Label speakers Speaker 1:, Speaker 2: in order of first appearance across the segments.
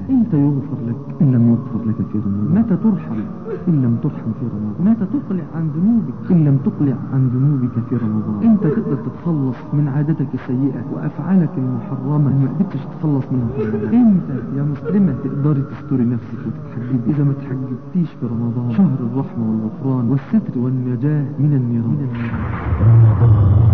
Speaker 1: امتى يغفر لك ان لم يغفر لك في رمضان متى ترحم ان لم ترحم في رمضان متى تقلع عن ذنوبك ان لم تقلع عن ذنوبك في رمضان امتى تقدر تتخلص من عادتك السيئة وافعالك المحرمة ما قدرتش تتخلص منها في رمضان امتى يا مسلمة تقدري تستري نفسك وتتحجبي اذا ما تحجبتيش في رمضان شهر الرحمة والغفران والستر والنجاة من النيران
Speaker 2: رمضان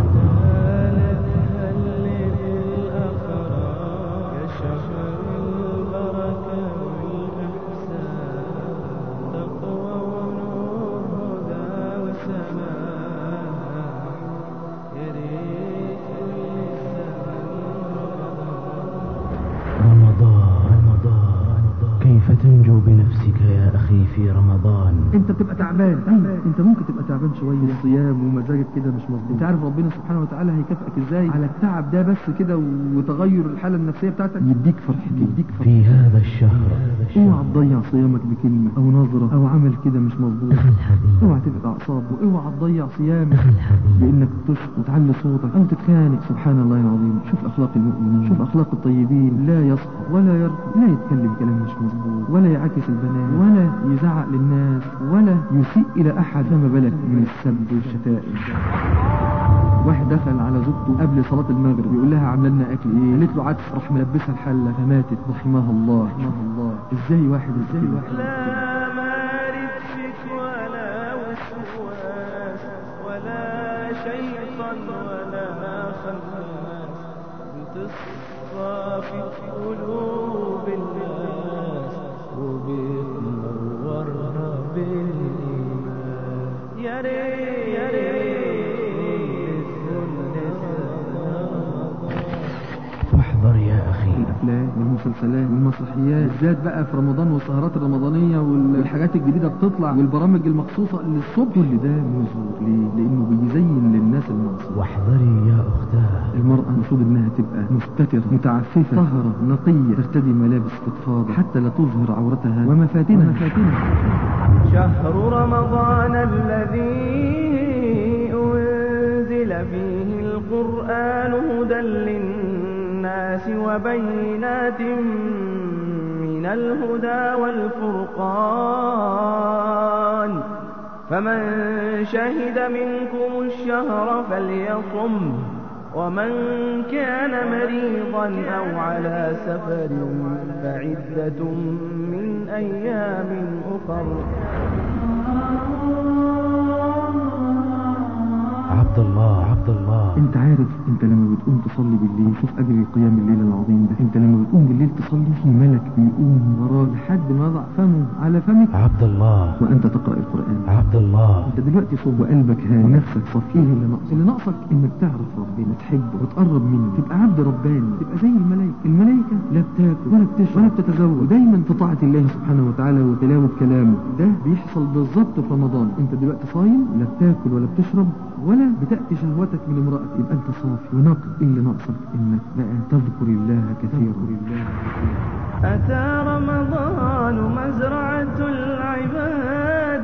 Speaker 2: رمضان رمضان كيف تنجو بنفسك يا أخي في رمضان
Speaker 1: انت بتبقى تعبان ايوه انت ممكن تبقى تعبان شويه الصيام ومزاجك كده مش مظبوط انت عارف ربنا سبحانه وتعالى هيكافئك ازاي على التعب ده بس كده وتغير الحاله النفسيه بتاعتك يديك فرحتين يديك
Speaker 2: في هذا الشهر
Speaker 1: اوعى تضيع صيامك بكلمه او نظره او عمل كده مش مظبوط
Speaker 2: أخي الحبيب
Speaker 1: اوعى تبقى اعصاب واوعى تضيع صيامك
Speaker 2: أخي الحبيب
Speaker 1: بانك تشكو وتعلي صوتك او تتخانق سبحان الله العظيم شوف اخلاق المؤمنين شوف اخلاق الطيبين لا يصحى ولا يرقى لا يتكلم كلام مش مظبوط ولا يعاكس البنات ولا يزعق للناس ولا يسيء الى احد فما بالك من السب والشتائم واحد دخل على زوجته قبل صلاة المغرب يقول لها عامله لنا اكل ايه قالت له عدس راح ملبسها الحلة فماتت رحمها الله رحمها الله ازاي واحد ازاي واحد
Speaker 3: لا مارد فيك ولا وسواس ولا شيطان ولا خناس بتصفى في قلوب الناس وبتنورها بالإيمان يا ريت يا ريت
Speaker 2: واحذر يا أخي
Speaker 1: الافلام والمسلسلات والمسرحيات بالذات بقى في رمضان والسهرات الرمضانيه والحاجات الجديده بتطلع والبرامج المخصوصه للصبح كل ده مزور ليه؟ لانه بيزين للناس المعصيه
Speaker 2: واحذري يا أختاه
Speaker 1: المرأة المفروض انها تبقى مستترة متعففة طهرة نقية ترتدي ملابس فضفاضة حتى لا تظهر عورتها ومفاتنها ومفاتنها
Speaker 3: شهر رمضان الذي أنزل فيه القرآن هدى للناس وبينات من الهدى والفرقان فمن شهد منكم الشهر فليصم ومن كان مريضا أو على سفر فعدة من أيام أخر
Speaker 2: عبد الله عبد الله
Speaker 1: انت عارف انت لما بتقوم تصلي بالليل شوف اجر قيام الليل العظيم ده انت لما بتقوم بالليل تصلي في ملك بيقوم وراك لحد ما يضع فمه على فمك
Speaker 2: عبد الله
Speaker 1: وانت تقرأ القرآن
Speaker 2: عبد الله
Speaker 1: انت دلوقتي صوب وقلبك هادي ونفسك صافي ايه اللي ناقصك اللي ناقصك انك تعرف ربنا تحبه وتقرب منه تبقى عبد رباني تبقى زي الملائكه الملائكه لا بتاكل ولا بتشرب ولا بتتزوج دايما في طاعه الله سبحانه وتعالى وتلاوه كلامه ده بيحصل بالظبط في رمضان انت دلوقتي صايم لا بتاكل ولا بتشرب ولا بتاتي شهوتك من امرأة يبقى انت صافي ونقي إيه اللي ناقصك انك بقى تذكر الله كثيرا
Speaker 3: أتى رمضان مزرعة العباد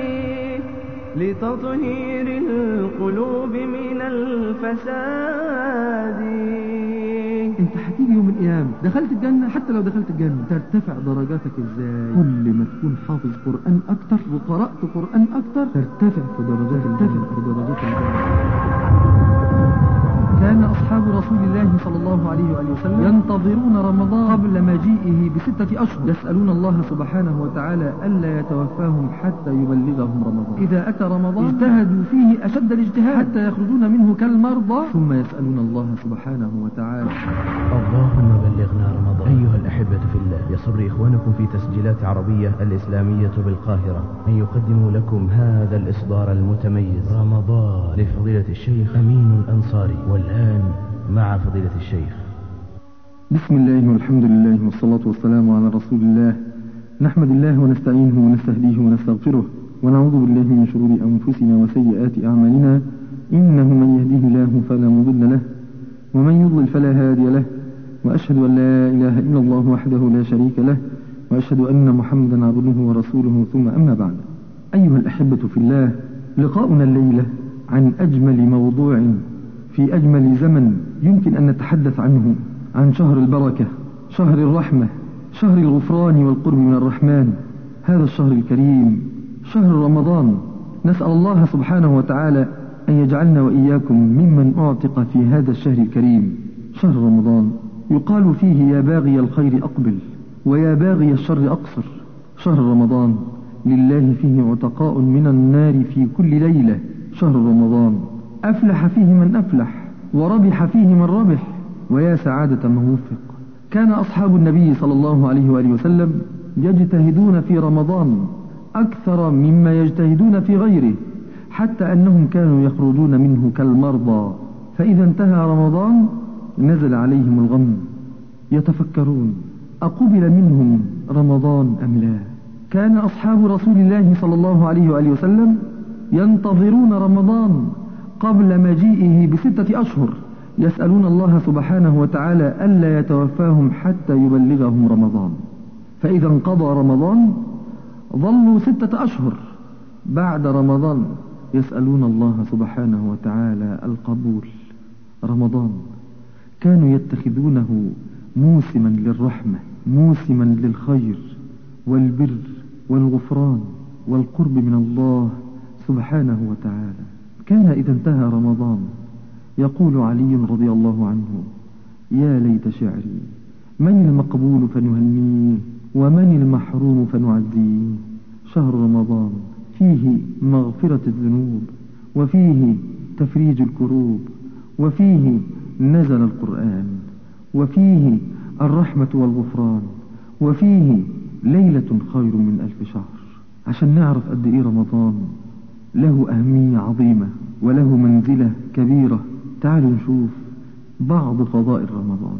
Speaker 3: لتطهير القلوب من الفساد
Speaker 1: انت هتيجي يوم القيامة دخلت الجنة حتى لو دخلت الجنة ترتفع درجاتك ازاي كل ما تكون حافظ قرآن اكتر وقرأت قرآن اكتر ترتفع في درجات الجنة في درجات الجنة كان أصحاب رسول الله صلى الله عليه وآله وسلم ينتظرون رمضان قبل مجيئه بستة أشهر يسألون الله سبحانه وتعالى ألا يتوفاهم حتى يبلغهم رمضان إذا أتى رمضان اجتهدوا فيه أشد الاجتهاد حتى يخرجون منه كالمرضى ثم يسألون الله سبحانه وتعالى
Speaker 2: اللهم بلغنا رمضان أيها الأحبة في الله يسر إخوانكم في تسجيلات عربية الإسلامية بالقاهرة أن يقدموا لكم هذا الإصدار المتميز رمضان لفضيلة الشيخ أمين الأنصاري والآن مع فضيلة الشيخ
Speaker 1: بسم الله والحمد لله والصلاة والسلام على رسول الله نحمد الله ونستعينه ونستهديه ونستغفره ونعوذ بالله من شرور أنفسنا وسيئات أعمالنا إنه من يهديه الله فلا مضل له ومن يضلل فلا هادي له وأشهد أن لا إله إلا الله وحده لا شريك له وأشهد أن محمدا عبده ورسوله ثم أما بعد أيها الأحبة في الله لقاؤنا الليلة عن أجمل موضوع في أجمل زمن يمكن أن نتحدث عنه عن شهر البركة شهر الرحمة شهر الغفران والقرب من الرحمن هذا الشهر الكريم شهر رمضان نسأل الله سبحانه وتعالى أن يجعلنا وإياكم ممن أعتق في هذا الشهر الكريم شهر رمضان يقال فيه يا باغي الخير أقبل ويا باغي الشر أقصر شهر رمضان لله فيه عتقاء من النار في كل ليلة شهر رمضان أفلح فيه من أفلح وربح فيه من ربح ويا سعادة من وفق كان أصحاب النبي صلى الله عليه وآله وسلم يجتهدون في رمضان أكثر مما يجتهدون في غيره حتى أنهم كانوا يخرجون منه كالمرضى فإذا انتهى رمضان نزل عليهم الغم يتفكرون أقبل منهم رمضان أم لا كان أصحاب رسول الله صلى الله عليه وآله وسلم ينتظرون رمضان قبل مجيئه بستة أشهر يسألون الله سبحانه وتعالى ألا يتوفاهم حتى يبلغهم رمضان فإذا انقضى رمضان ظلوا ستة أشهر بعد رمضان يسألون الله سبحانه وتعالى القبول رمضان كانوا يتخذونه موسما للرحمة موسما للخير والبر والغفران والقرب من الله سبحانه وتعالى كان إذا انتهى رمضان يقول علي رضي الله عنه يا ليت شعري من المقبول فنهنيه ومن المحروم فنعزيه شهر رمضان فيه مغفرة الذنوب وفيه تفريج الكروب وفيه نزل القرآن وفيه الرحمة والغفران وفيه ليلة خير من ألف شهر عشان نعرف قد إيه رمضان له أهمية عظيمة وله منزلة كبيرة تعالوا نشوف بعض فضائل رمضان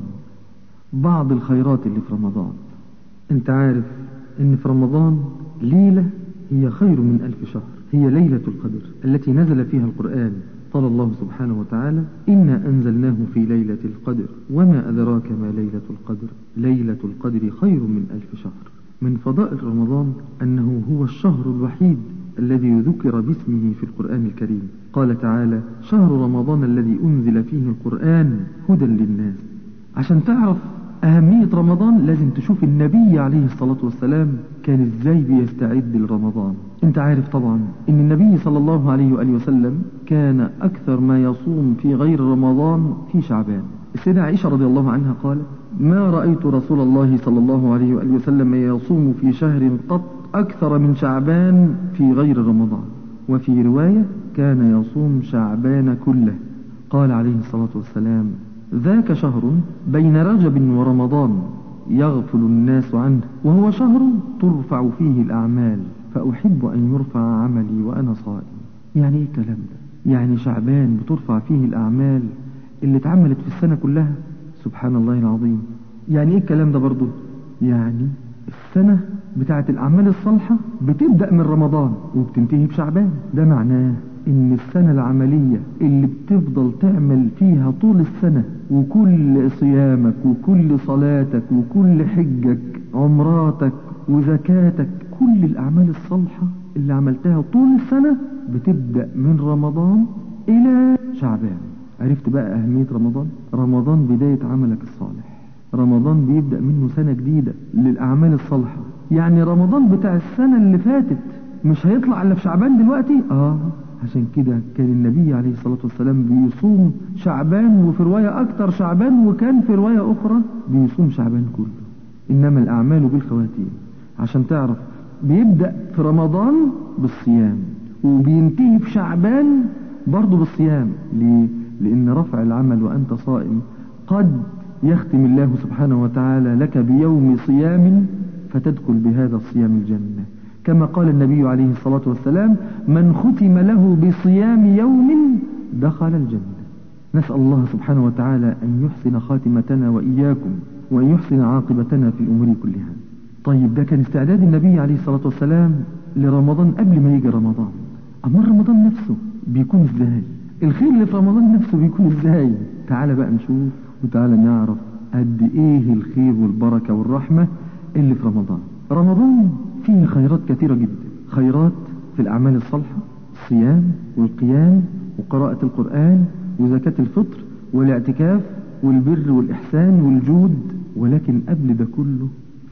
Speaker 1: بعض الخيرات اللي في رمضان انت عارف ان في رمضان ليلة هي خير من ألف شهر هي ليلة القدر التي نزل فيها القرآن قال الله سبحانه وتعالى إنا أنزلناه في ليلة القدر وما أدراك ما ليلة القدر ليلة القدر خير من ألف شهر من فضائل رمضان أنه هو الشهر الوحيد الذي ذكر باسمه في القرآن الكريم قال تعالى شهر رمضان الذي أنزل فيه القرآن هدى للناس عشان تعرف أهمية رمضان لازم تشوف النبي عليه الصلاة والسلام كان إزاي بيستعد لرمضان انت عارف طبعا ان النبي صلى الله عليه وآله وسلم كان أكثر ما يصوم في غير رمضان في شعبان السيدة عائشة رضي الله عنها قالت ما رأيت رسول الله صلى الله عليه وآله وسلم يصوم في شهر قط أكثر من شعبان في غير رمضان وفي رواية كان يصوم شعبان كله قال عليه الصلاة والسلام ذاك شهر بين رجب ورمضان يغفل الناس عنه وهو شهر ترفع فيه الأعمال فأحب أن يرفع عملي وأنا صائم يعني ايه الكلام ده يعني شعبان بترفع فيه الأعمال اللي اتعملت في السنة كلها سبحان الله العظيم يعني ايه الكلام ده برضو يعني السنة بتاعت الأعمال الصالحة بتبدأ من رمضان وبتنتهي بشعبان ده معناه ان السنة العملية اللي بتفضل تعمل فيها طول السنة وكل صيامك وكل صلاتك وكل حجك عمراتك وزكاتك كل الأعمال الصالحة اللي عملتها طول السنة بتبدأ من رمضان إلى شعبان عرفت بقى أهمية رمضان رمضان بداية عملك الصالح رمضان بيبدأ منه سنة جديدة للأعمال الصالحة يعني رمضان بتاع السنة اللي فاتت مش هيطلع إلا في شعبان دلوقتي آه عشان كده كان النبي عليه الصلاة والسلام بيصوم شعبان وفي رواية أكتر شعبان وكان في رواية أخرى بيصوم شعبان كله إنما الأعمال بالخواتيم عشان تعرف بيبدأ في رمضان بالصيام وبينتهي في شعبان برضه بالصيام ليه؟ لأن رفع العمل وأنت صائم قد يختم الله سبحانه وتعالى لك بيوم صيام فتدخل بهذا الصيام الجنة كما قال النبي عليه الصلاة والسلام من ختم له بصيام يوم دخل الجنة نسأل الله سبحانه وتعالى أن يحسن خاتمتنا وإياكم وأن يحسن عاقبتنا في الأمور كلها طيب ده كان استعداد النبي عليه الصلاة والسلام لرمضان قبل ما يجي رمضان أما رمضان نفسه بيكون ازاي الخير اللي في رمضان نفسه بيكون ازاي تعال بقى نشوف وتعالى نعرف قد ايه الخير والبركة والرحمة اللي في رمضان رمضان فيه خيرات كثيرة جدا خيرات في الأعمال الصالحة الصيام والقيام وقراءة القرآن وزكاة الفطر والاعتكاف والبر والإحسان والجود ولكن قبل ده كله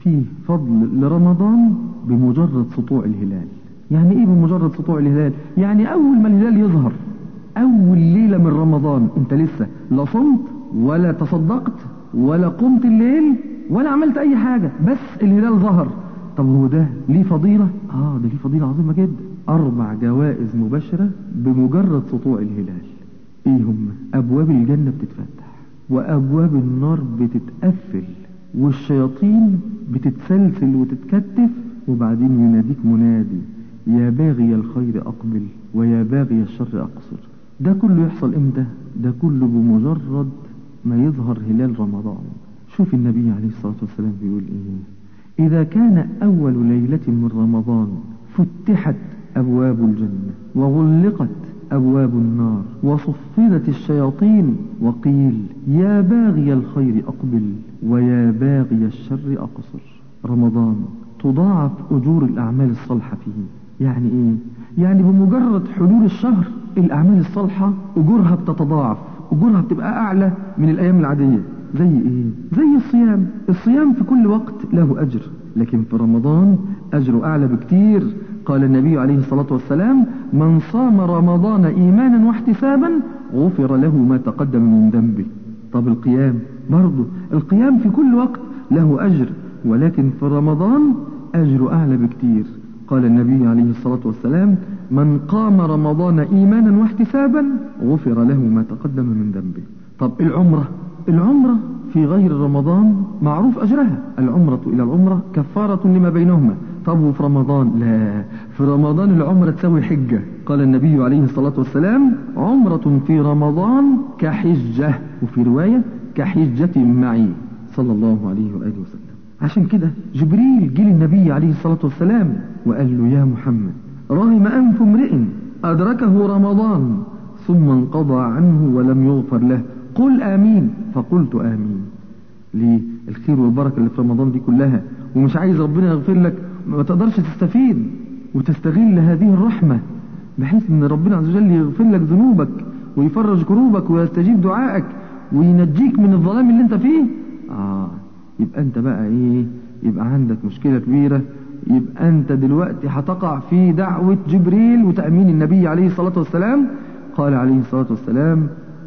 Speaker 1: فيه فضل لرمضان بمجرد سطوع الهلال يعني ايه بمجرد سطوع الهلال يعني اول ما الهلال يظهر اول ليلة من رمضان انت لسه لا صمت ولا تصدقت ولا قمت الليل ولا عملت اي حاجة بس الهلال ظهر طب هو ده ليه فضيلة اه ده ليه فضيلة عظيمة جدا اربع جوائز مباشرة بمجرد سطوع الهلال ايه هم ابواب الجنة بتتفتح وابواب النار بتتقفل والشياطين بتتسلسل وتتكتف وبعدين يناديك منادي يا باغي الخير اقبل ويا باغي الشر اقصر ده كله يحصل امتى ده كله بمجرد ما يظهر هلال رمضان شوف النبي عليه الصلاة والسلام بيقول ايه اذا كان اول ليلة من رمضان فتحت ابواب الجنة وغلقت أبواب النار وصفدت الشياطين وقيل يا باغي الخير أقبل ويا باغي الشر أقصر رمضان تضاعف أجور الأعمال الصالحة فيه يعني إيه؟ يعني بمجرد حلول الشهر الأعمال الصالحة أجورها بتتضاعف أجورها بتبقى أعلى من الأيام العادية زي إيه؟ زي الصيام الصيام في كل وقت له أجر لكن في رمضان أجره أعلى بكتير قال النبي عليه الصلاة والسلام من صام رمضان إيمانا واحتسابا غفر له ما تقدم من ذنبه طب القيام برضه القيام في كل وقت له أجر ولكن في رمضان أجر أعلى بكتير قال النبي عليه الصلاة والسلام من قام رمضان إيمانا واحتسابا غفر له ما تقدم من ذنبه طب العمرة العمرة في غير رمضان معروف أجرها العمرة إلى العمرة كفارة لما بينهما طب وفي رمضان لا في رمضان العمرة تساوي حجة قال النبي عليه الصلاة والسلام عمرة في رمضان كحجة وفي رواية كحجة معي صلى الله عليه وآله وسلم عشان كده جبريل جه للنبي عليه الصلاة والسلام وقال له يا محمد رغم أنف امرئ أدركه رمضان ثم انقضى عنه ولم يغفر له قل آمين فقلت آمين ليه الخير والبركة اللي في رمضان دي كلها ومش عايز ربنا يغفر لك ما تقدرش تستفيد وتستغل هذه الرحمة بحيث ان ربنا عز وجل يغفر لك ذنوبك ويفرج كروبك ويستجيب دعائك وينجيك من الظلام اللي انت فيه اه يبقى انت بقى ايه يبقى عندك مشكلة كبيرة يبقى انت دلوقتي هتقع في دعوة جبريل وتأمين النبي عليه الصلاة والسلام قال عليه الصلاة والسلام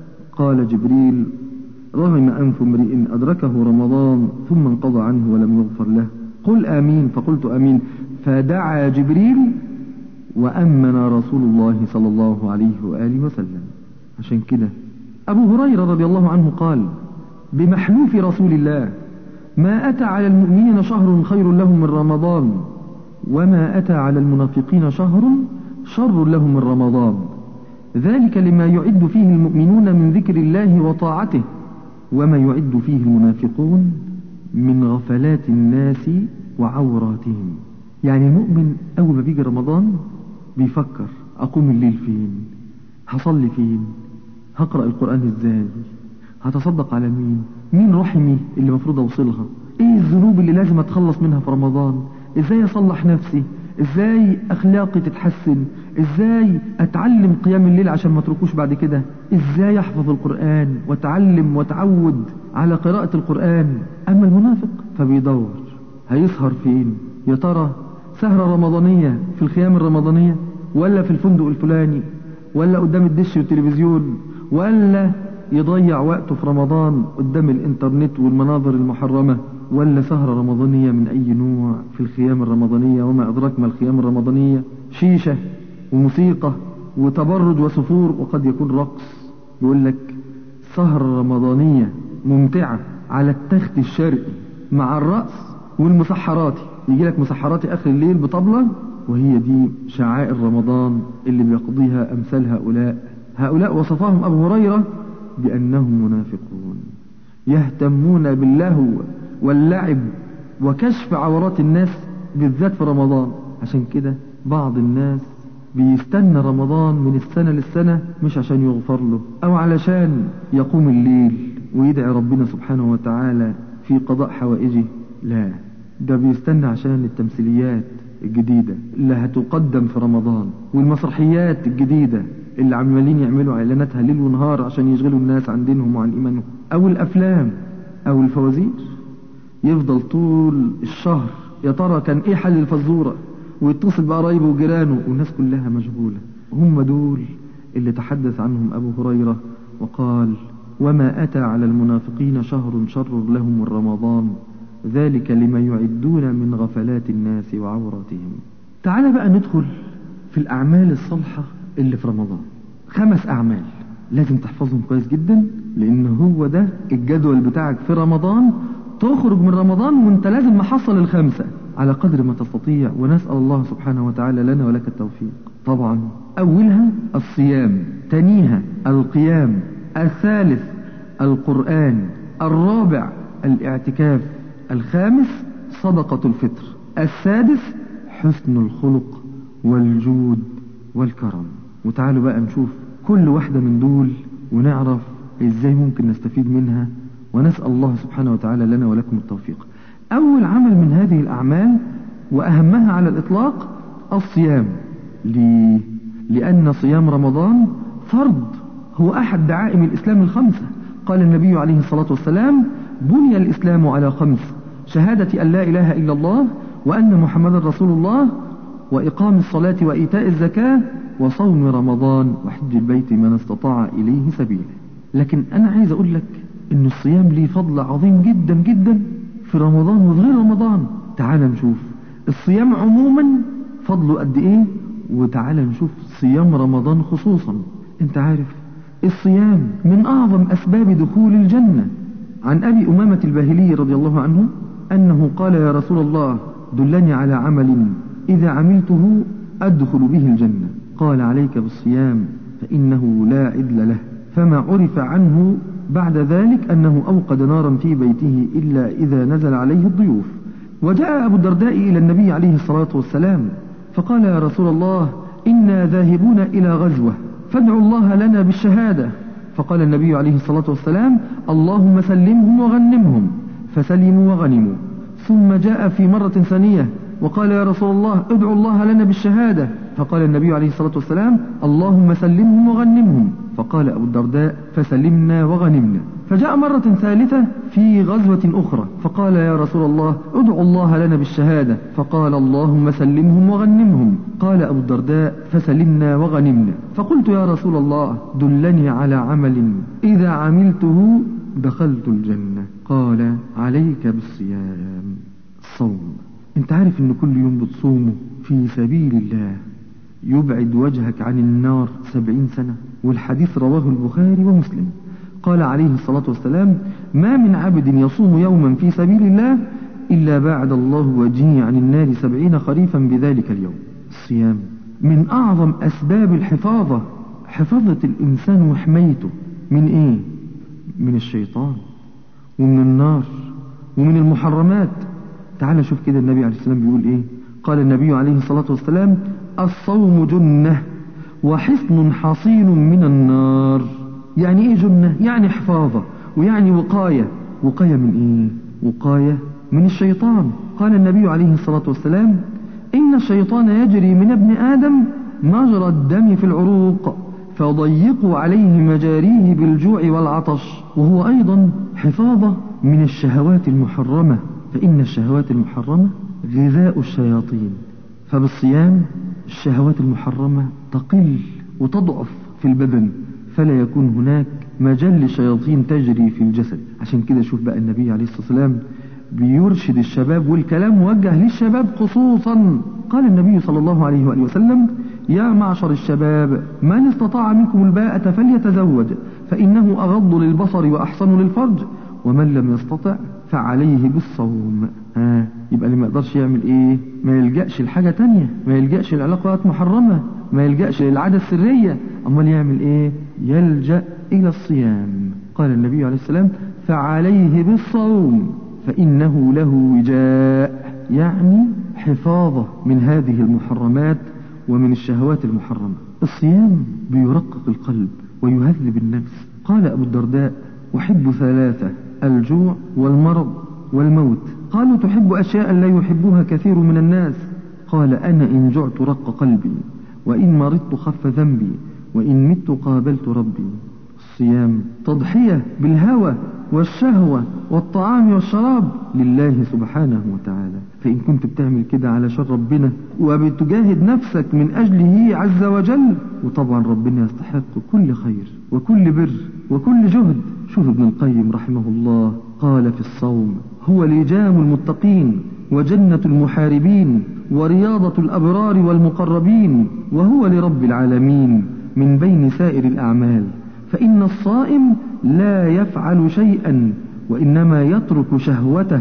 Speaker 1: قال جبريل رغم أنف امرئ أدركه رمضان ثم انقضى عنه ولم يغفر له قل آمين فقلت آمين فدعا جبريل وأمن رسول الله صلى الله عليه وآله وسلم عشان كده أبو هريرة رضي الله عنه قال بمحلوف رسول الله ما أتى على المؤمنين شهر خير لهم من رمضان وما أتى على المنافقين شهر شر لهم من رمضان ذلك لما يعد فيه المؤمنون من ذكر الله وطاعته وما يعد فيه المنافقون من غفلات الناس وعوراتهم يعني المؤمن أول ما بيجي رمضان بيفكر أقوم الليل فين هصلي فين هقرأ القرآن ازاي هتصدق على مين مين رحمي اللي مفروض أوصلها ايه الذنوب اللي لازم أتخلص منها في رمضان ازاي أصلح نفسي ازاي اخلاقي تتحسن ازاي اتعلم قيام الليل عشان ما اتركوش بعد كده ازاي احفظ القرآن واتعلم واتعود على قراءة القرآن اما المنافق فبيدور هيسهر فين يا ترى سهرة رمضانية في الخيام الرمضانية ولا في الفندق الفلاني ولا قدام الدش والتلفزيون ولا يضيع وقته في رمضان قدام الانترنت والمناظر المحرمة ولا سهرة رمضانية من أي نوع في الخيام الرمضانية وما أدراك ما الخيام الرمضانية شيشة وموسيقى وتبرج وسفور وقد يكون رقص يقول لك سهرة رمضانية ممتعة على التخت الشرقي مع الرأس والمسحراتي يجي لك مسحراتي آخر الليل بطبلة وهي دي شعائر رمضان اللي بيقضيها أمثال هؤلاء هؤلاء وصفهم أبو هريرة بأنهم منافقون يهتمون باللهو واللعب وكشف عورات الناس بالذات في رمضان عشان كده بعض الناس بيستنى رمضان من السنة للسنة مش عشان يغفر له أو علشان يقوم الليل ويدعي ربنا سبحانه وتعالى في قضاء حوائجه لا ده بيستنى عشان التمثيليات الجديدة اللي هتقدم في رمضان والمسرحيات الجديدة اللي عمالين يعملوا اعلاناتها ليل ونهار عشان يشغلوا الناس عن دينهم وعن ايمانهم او الافلام او الفوازير يفضل طول الشهر يا ترى كان ايه حل الفزورة ويتصل بقرايبه وجيرانه والناس كلها مشغولة هم دول اللي تحدث عنهم أبو هريرة وقال وما أتى على المنافقين شهر شر لهم من رمضان ذلك لما يعدون من غفلات الناس وعوراتهم تعال بقى ندخل في الأعمال الصالحة اللي في رمضان خمس أعمال لازم تحفظهم كويس جدا لأن هو ده الجدول بتاعك في رمضان تخرج من رمضان وانت لازم محصل الخمسة على قدر ما تستطيع ونسأل الله سبحانه وتعالى لنا ولك التوفيق طبعا أولها الصيام تنيها القيام الثالث القرآن الرابع الاعتكاف الخامس صدقة الفطر السادس حسن الخلق والجود والكرم وتعالوا بقى نشوف كل واحدة من دول ونعرف ازاي ممكن نستفيد منها ونسأل الله سبحانه وتعالى لنا ولكم التوفيق أول عمل من هذه الأعمال وأهمها على الإطلاق الصيام ليه؟ لأن صيام رمضان فرض هو أحد دعائم الإسلام الخمسة قال النبي عليه الصلاة والسلام بني الإسلام على خمس شهادة أن لا إله إلا الله وأن محمد رسول الله وإقام الصلاة وإيتاء الزكاة وصوم رمضان وحج البيت من استطاع إليه سبيلا لكن أنا عايز أقول لك إن الصيام ليه فضل عظيم جدا جدا في رمضان وغير رمضان تعال نشوف الصيام عموما فضله قد إيه وتعال نشوف صيام رمضان خصوصا انت عارف الصيام من أعظم أسباب دخول الجنة عن أبي أمامة الباهلي رضي الله عنه أنه قال يا رسول الله دلني على عمل إذا عملته أدخل به الجنة قال عليك بالصيام فإنه لا عدل له فما عرف عنه بعد ذلك أنه أوقد نارا في بيته إلا إذا نزل عليه الضيوف وجاء أبو الدرداء إلى النبي عليه الصلاة والسلام فقال يا رسول الله إنا ذاهبون إلى غزوة فادعوا الله لنا بالشهادة فقال النبي عليه الصلاة والسلام اللهم سلمهم وغنمهم فسلموا وغنموا ثم جاء في مرة ثانية وقال يا رسول الله ادعوا الله لنا بالشهادة فقال النبي عليه الصلاة والسلام اللهم سلمهم وغنمهم فقال أبو الدرداء فسلمنا وغنمنا فجاء مرة ثالثة في غزوة أخرى فقال يا رسول الله ادعوا الله لنا بالشهادة فقال اللهم سلمهم وغنمهم قال أبو الدرداء فسلمنا وغنمنا فقلت يا رسول الله دلني على عمل إذا عملته دخلت الجنة قال عليك بالصيام الصوم انت عارف ان كل يوم بتصومه في سبيل الله يبعد وجهك عن النار سبعين سنة والحديث رواه البخاري ومسلم قال عليه الصلاة والسلام ما من عبد يصوم يوما في سبيل الله إلا بعد الله وجهه عن النار سبعين خريفا بذلك اليوم الصيام من أعظم أسباب الحفاظة حفاظة الإنسان وحمايته من إيه؟ من الشيطان ومن النار ومن المحرمات تعال شوف كده النبي عليه السلام بيقول إيه قال النبي عليه الصلاة والسلام الصوم جنة وحصن حصين من النار يعني ايه جنة يعني حفاظة ويعني وقاية وقاية من ايه وقاية من الشيطان قال النبي عليه الصلاة والسلام إن الشيطان يجري من ابن آدم مجرى الدم في العروق فضيقوا عليه مجاريه بالجوع والعطش وهو أيضا حفاظة من الشهوات المحرمة فإن الشهوات المحرمة غذاء الشياطين فبالصيام الشهوات المحرمة تقل وتضعف في البدن فلا يكون هناك مجال لشياطين تجري في الجسد عشان كده شوف بقى النبي عليه الصلاة والسلام بيرشد الشباب والكلام موجه للشباب خصوصا قال النبي صلى الله عليه وآله وسلم يا معشر الشباب من استطاع منكم الباءة فليتزوج فإنه أغض للبصر وأحسن للفرج ومن لم يستطع فعليه بالصوم ها يبقى اللي ما يقدرش يعمل ايه ما يلجأش لحاجة تانية ما يلجأش لعلاقات محرمة ما يلجأش للعادة السرية امال يعمل ايه يلجأ الى الصيام قال النبي عليه السلام فعليه بالصوم فإنه له وجاء يعني حفاظة من هذه المحرمات ومن الشهوات المحرمة الصيام بيرقق القلب ويهذب النفس قال أبو الدرداء أحب ثلاثة الجوع والمرض والموت قالوا تحب أشياء لا يحبها كثير من الناس قال أنا إن جعت رق قلبي وإن مرضت خف ذنبي وإن مت قابلت ربي الصيام تضحية بالهوى والشهوة والطعام والشراب لله سبحانه وتعالى فإن كنت بتعمل كده علشان ربنا وبتجاهد نفسك من أجله عز وجل وطبعا ربنا يستحق كل خير وكل بر وكل جهد شوف ابن القيم رحمه الله قال في الصوم هو لجام المتقين وجنة المحاربين ورياضة الأبرار والمقربين وهو لرب العالمين من بين سائر الأعمال فإن الصائم لا يفعل شيئا وإنما يترك شهوته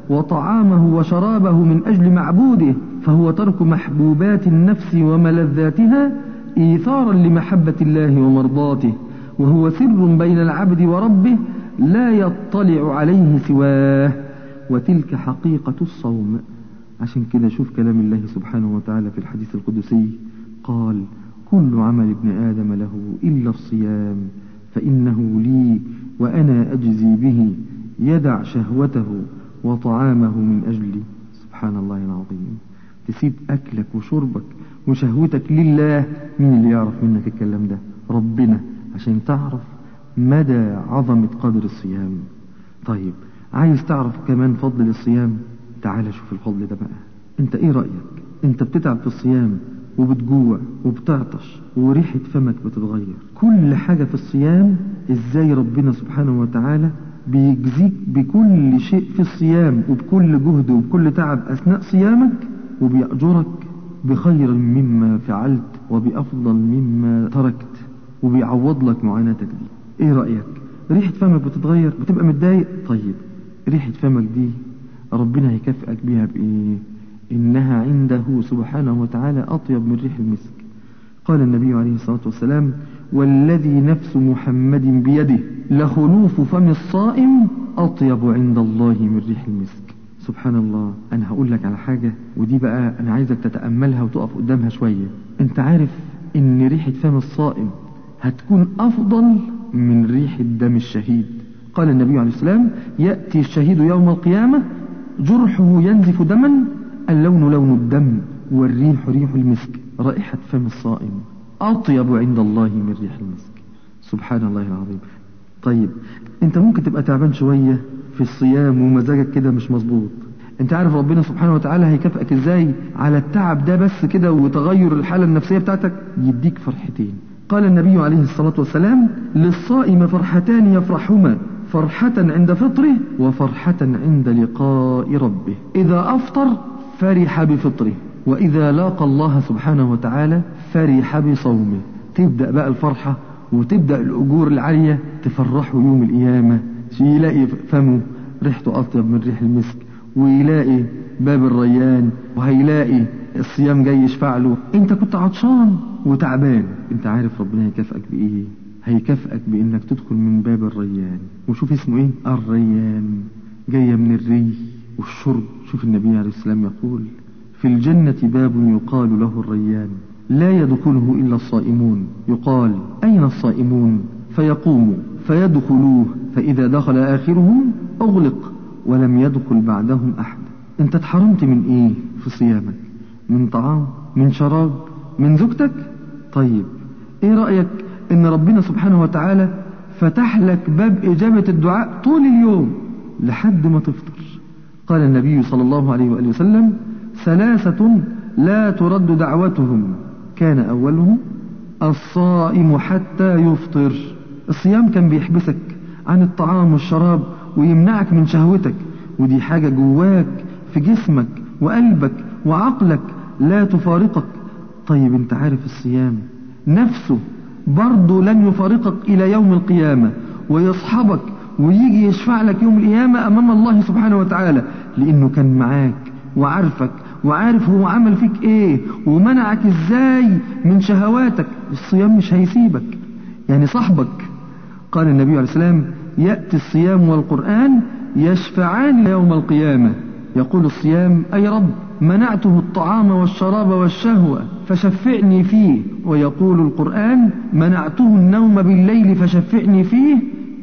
Speaker 1: وطعامه وشرابه من أجل معبوده فهو ترك محبوبات النفس وملذاتها إيثارا لمحبة الله ومرضاته وهو سر بين العبد وربه لا يطلع عليه سواه وتلك حقيقة الصوم عشان كده شوف كلام الله سبحانه وتعالى في الحديث القدسي قال كل عمل ابن آدم له إلا الصيام فإنه لي وأنا أجزي به يدع شهوته وطعامه من أجلي سبحان الله العظيم تسيب أكلك وشربك وشهوتك لله مين اللي يعرف منك الكلام ده ربنا عشان تعرف مدى عظمة قدر الصيام طيب عايز تعرف كمان فضل الصيام تعال شوف الفضل ده بقى انت ايه رأيك انت بتتعب في الصيام وبتجوع وبتعطش وريحة فمك بتتغير كل حاجة في الصيام ازاي ربنا سبحانه وتعالى بيجزيك بكل شيء في الصيام وبكل جهد وبكل تعب أثناء صيامك وبيأجرك بخير مما فعلت وبأفضل مما تركت وبيعوض لك معاناتك دي ايه رأيك ريحة فمك بتتغير بتبقى متضايق طيب ريحة فمك دي ربنا هيكافئك بيها بإيه إنها عنده سبحانه وتعالى أطيب من ريح المسك قال النبي عليه الصلاة والسلام والذي نفس محمد بيده لخلوف فم الصائم أطيب عند الله من ريح المسك سبحان الله أنا هقول لك على حاجة ودي بقى أنا عايزك تتأملها وتقف قدامها شوية أنت عارف إن ريحة فم الصائم هتكون أفضل من ريح دم الشهيد قال النبي عليه السلام يأتي الشهيد يوم القيامة جرحه ينزف دما اللون لون الدم والريح ريح المسك رائحة فم الصائم أطيب عند الله من ريح المسك سبحان الله العظيم طيب انت ممكن تبقى تعبان شوية في الصيام ومزاجك كده مش مظبوط انت عارف ربنا سبحانه وتعالى هيكافئك ازاي على التعب ده بس كده وتغير الحالة النفسية بتاعتك يديك فرحتين قال النبي عليه الصلاة والسلام للصائم فرحتان يفرحهما فرحة عند فطره وفرحة عند لقاء ربه إذا أفطر فرح بفطره وإذا لاقى الله سبحانه وتعالى فرح بصومه تبدأ بقى الفرحة وتبدأ الأجور العالية تفرحه يوم القيامة يلاقي فمه ريحته أطيب من ريح المسك ويلاقي باب الريان وهيلاقي الصيام جاي يشفع له انت كنت عطشان وتعبان انت عارف ربنا هيكافئك بايه هيكافئك بانك تدخل من باب الريان وشوف اسمه ايه الريان جاية من الري والشرب شوف النبي عليه السلام يقول في الجنة باب يقال له الريان لا يدخله إلا الصائمون يقال أين الصائمون فيقوموا فيدخلوه فإذا دخل آخرهم أغلق ولم يدخل بعدهم أحد أنت اتحرمت من إيه في صيامك من طعام من شراب من زوجتك طيب إيه رأيك إن ربنا سبحانه وتعالى فتح لك باب إجابة الدعاء طول اليوم لحد ما تفطر قال النبي صلى الله عليه وآله وسلم ثلاثة لا ترد دعوتهم كان أولهم الصائم حتى يفطر الصيام كان بيحبسك عن الطعام والشراب ويمنعك من شهوتك ودي حاجة جواك في جسمك وقلبك وعقلك لا تفارقك طيب انت عارف الصيام نفسه برضه لن يفارقك إلى يوم القيامة ويصحبك ويجي يشفع لك يوم القيامة أمام الله سبحانه وتعالى لأنه كان معاك وعارفك وعارف هو عمل فيك ايه ومنعك ازاي من شهواتك الصيام مش هيسيبك يعني صاحبك قال النبي عليه السلام يأتي الصيام والقرآن يشفعان يوم القيامة يقول الصيام أي رب منعته الطعام والشراب والشهوة فشفعني فيه ويقول القرآن منعته النوم بالليل فشفعني فيه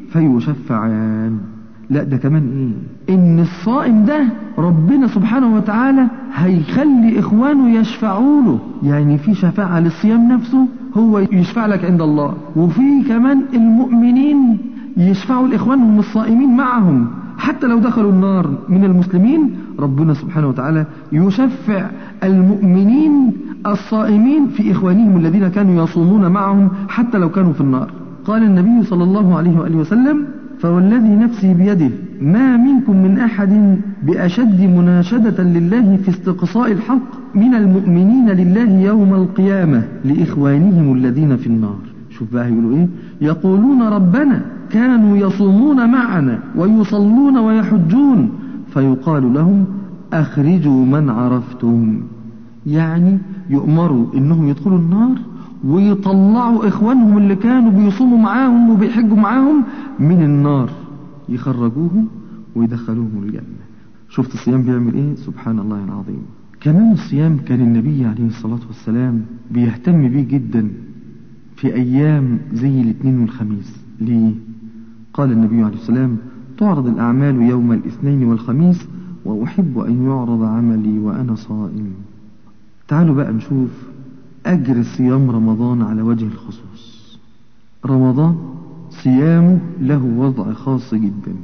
Speaker 1: فيشفعان لا ده كمان ايه ان الصائم ده ربنا سبحانه وتعالى هيخلي اخوانه يشفعوا له يعني في شفاعة للصيام نفسه هو يشفع لك عند الله وفي كمان المؤمنين يشفعوا لإخوانهم الصائمين معهم حتى لو دخلوا النار من المسلمين ربنا سبحانه وتعالى يشفع المؤمنين الصائمين في إخوانهم الذين كانوا يصومون معهم حتى لو كانوا في النار قال النبي صلى الله عليه وآله وسلم فوالذي نفسي بيده ما منكم من أحد بأشد مناشدة لله في استقصاء الحق من المؤمنين لله يوم القيامة لإخوانهم الذين في النار شوف بقى يقولوا إيه يقولون ربنا كانوا يصومون معنا ويصلون ويحجون فيقال لهم أخرجوا من عرفتم يعني يؤمروا إنهم يدخلوا النار ويطلعوا إخوانهم اللي كانوا بيصوموا معاهم وبيحجوا معاهم من النار يخرجوهم ويدخلوهم الجنة شفت الصيام بيعمل إيه سبحان الله العظيم كمان الصيام كان النبي عليه الصلاة والسلام بيهتم بيه جدا في أيام زي الاثنين والخميس ليه قال النبي عليه السلام تعرض الأعمال يوم الاثنين والخميس وأحب أن يعرض عملي وأنا صائم تعالوا بقى نشوف أجر صيام رمضان على وجه الخصوص رمضان صيامه له وضع خاص جدا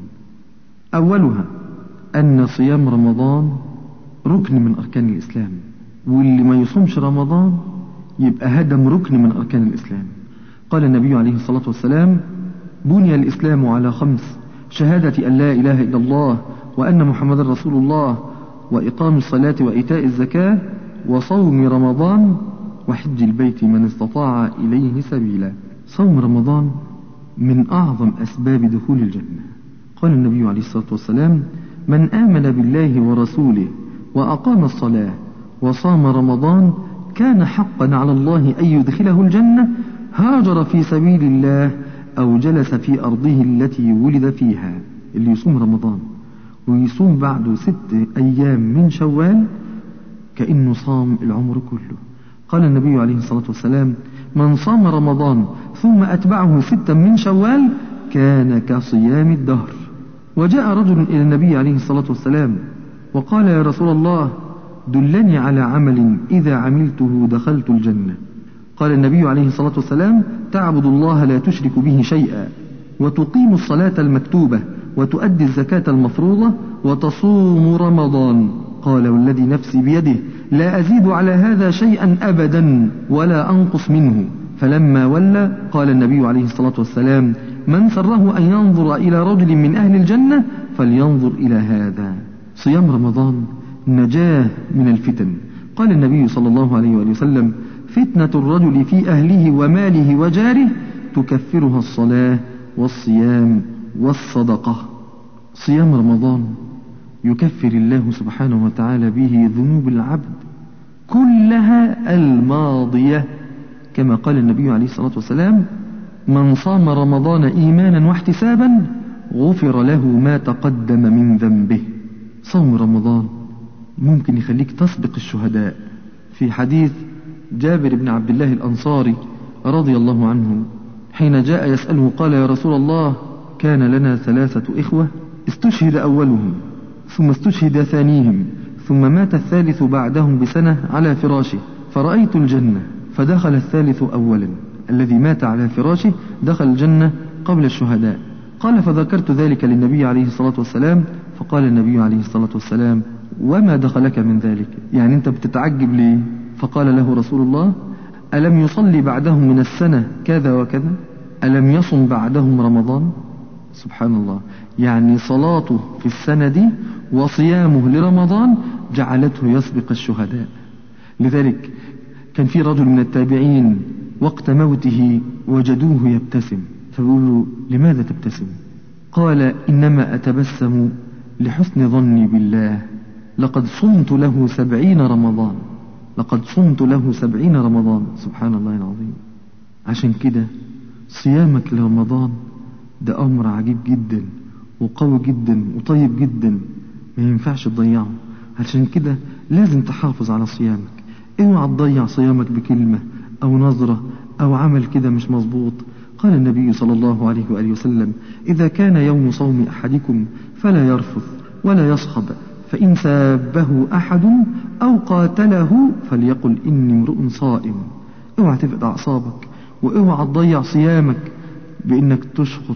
Speaker 1: أولها أن صيام رمضان ركن من أركان الإسلام واللي ما يصومش رمضان يبقى هدم ركن من أركان الإسلام قال النبي عليه الصلاة والسلام بني الإسلام على خمس شهادة أن لا إله إلا الله وأن محمد رسول الله وإقام الصلاة وإيتاء الزكاة وصوم رمضان وحج البيت من استطاع إليه سبيلا صوم رمضان من أعظم أسباب دخول الجنة قال النبي عليه الصلاة والسلام من آمن بالله ورسوله وأقام الصلاة وصام رمضان كان حقا على الله أن يدخله الجنة هاجر في سبيل الله أو جلس في أرضه التي ولد فيها اللي يصوم رمضان ويصوم بعده ست أيام من شوال كأنه صام العمر كله قال النبي عليه الصلاة والسلام من صام رمضان ثم أتبعه ستا من شوال كان كصيام الدهر وجاء رجل إلى النبي عليه الصلاة والسلام وقال يا رسول الله دلني على عمل إذا عملته دخلت الجنة قال النبي عليه الصلاة والسلام تعبد الله لا تشرك به شيئا وتقيم الصلاة المكتوبة وتؤدي الزكاة المفروضة وتصوم رمضان قال والذي نفسي بيده لا أزيد على هذا شيئا أبدا ولا أنقص منه فلما ولى قال النبي عليه الصلاة والسلام من سره أن ينظر إلى رجل من أهل الجنة فلينظر إلى هذا صيام رمضان نجاه من الفتن قال النبي صلى الله عليه وآله وسلم فتنة الرجل في أهله وماله وجاره تكفرها الصلاة والصيام والصدقة صيام رمضان يكفر الله سبحانه وتعالى به ذنوب العبد كلها الماضية كما قال النبي عليه الصلاة والسلام من صام رمضان إيمانا واحتسابا غفر له ما تقدم من ذنبه صوم رمضان ممكن يخليك تسبق الشهداء في حديث جابر بن عبد الله الأنصاري رضي الله عنه حين جاء يسأله قال يا رسول الله كان لنا ثلاثة إخوة استشهد أولهم ثم استشهد ثانيهم ثم مات الثالث بعدهم بسنة على فراشه فرأيت الجنة فدخل الثالث أولا الذي مات على فراشه دخل الجنة قبل الشهداء قال فذكرت ذلك للنبي عليه الصلاة والسلام فقال النبي عليه الصلاة والسلام وما دخلك من ذلك يعني أنت بتتعجب ليه فقال له رسول الله ألم يصلي بعدهم من السنة كذا وكذا ألم يصم بعدهم رمضان سبحان الله يعني صلاته في السنة دي وصيامه لرمضان جعلته يسبق الشهداء لذلك كان في رجل من التابعين وقت موته وجدوه يبتسم فبيقولوا لماذا تبتسم قال إنما أتبسم لحسن ظني بالله لقد صمت له سبعين رمضان لقد صمت له سبعين رمضان سبحان الله العظيم عشان كده صيامك لرمضان ده أمر عجيب جدا وقوي جدا وطيب جدا ما ينفعش تضيعه عشان كده لازم تحافظ على صيامك اوعى تضيع صيامك بكلمة أو نظرة أو عمل كده مش مظبوط قال النبي صلى الله عليه وآله وسلم إذا كان يوم صوم أحدكم فلا يرفث ولا يصخب فإن سابه أحد أو قاتله فليقل إني امرؤ صائم اوعى تفقد أعصابك واوعى تضيع صيامك بإنك تشخط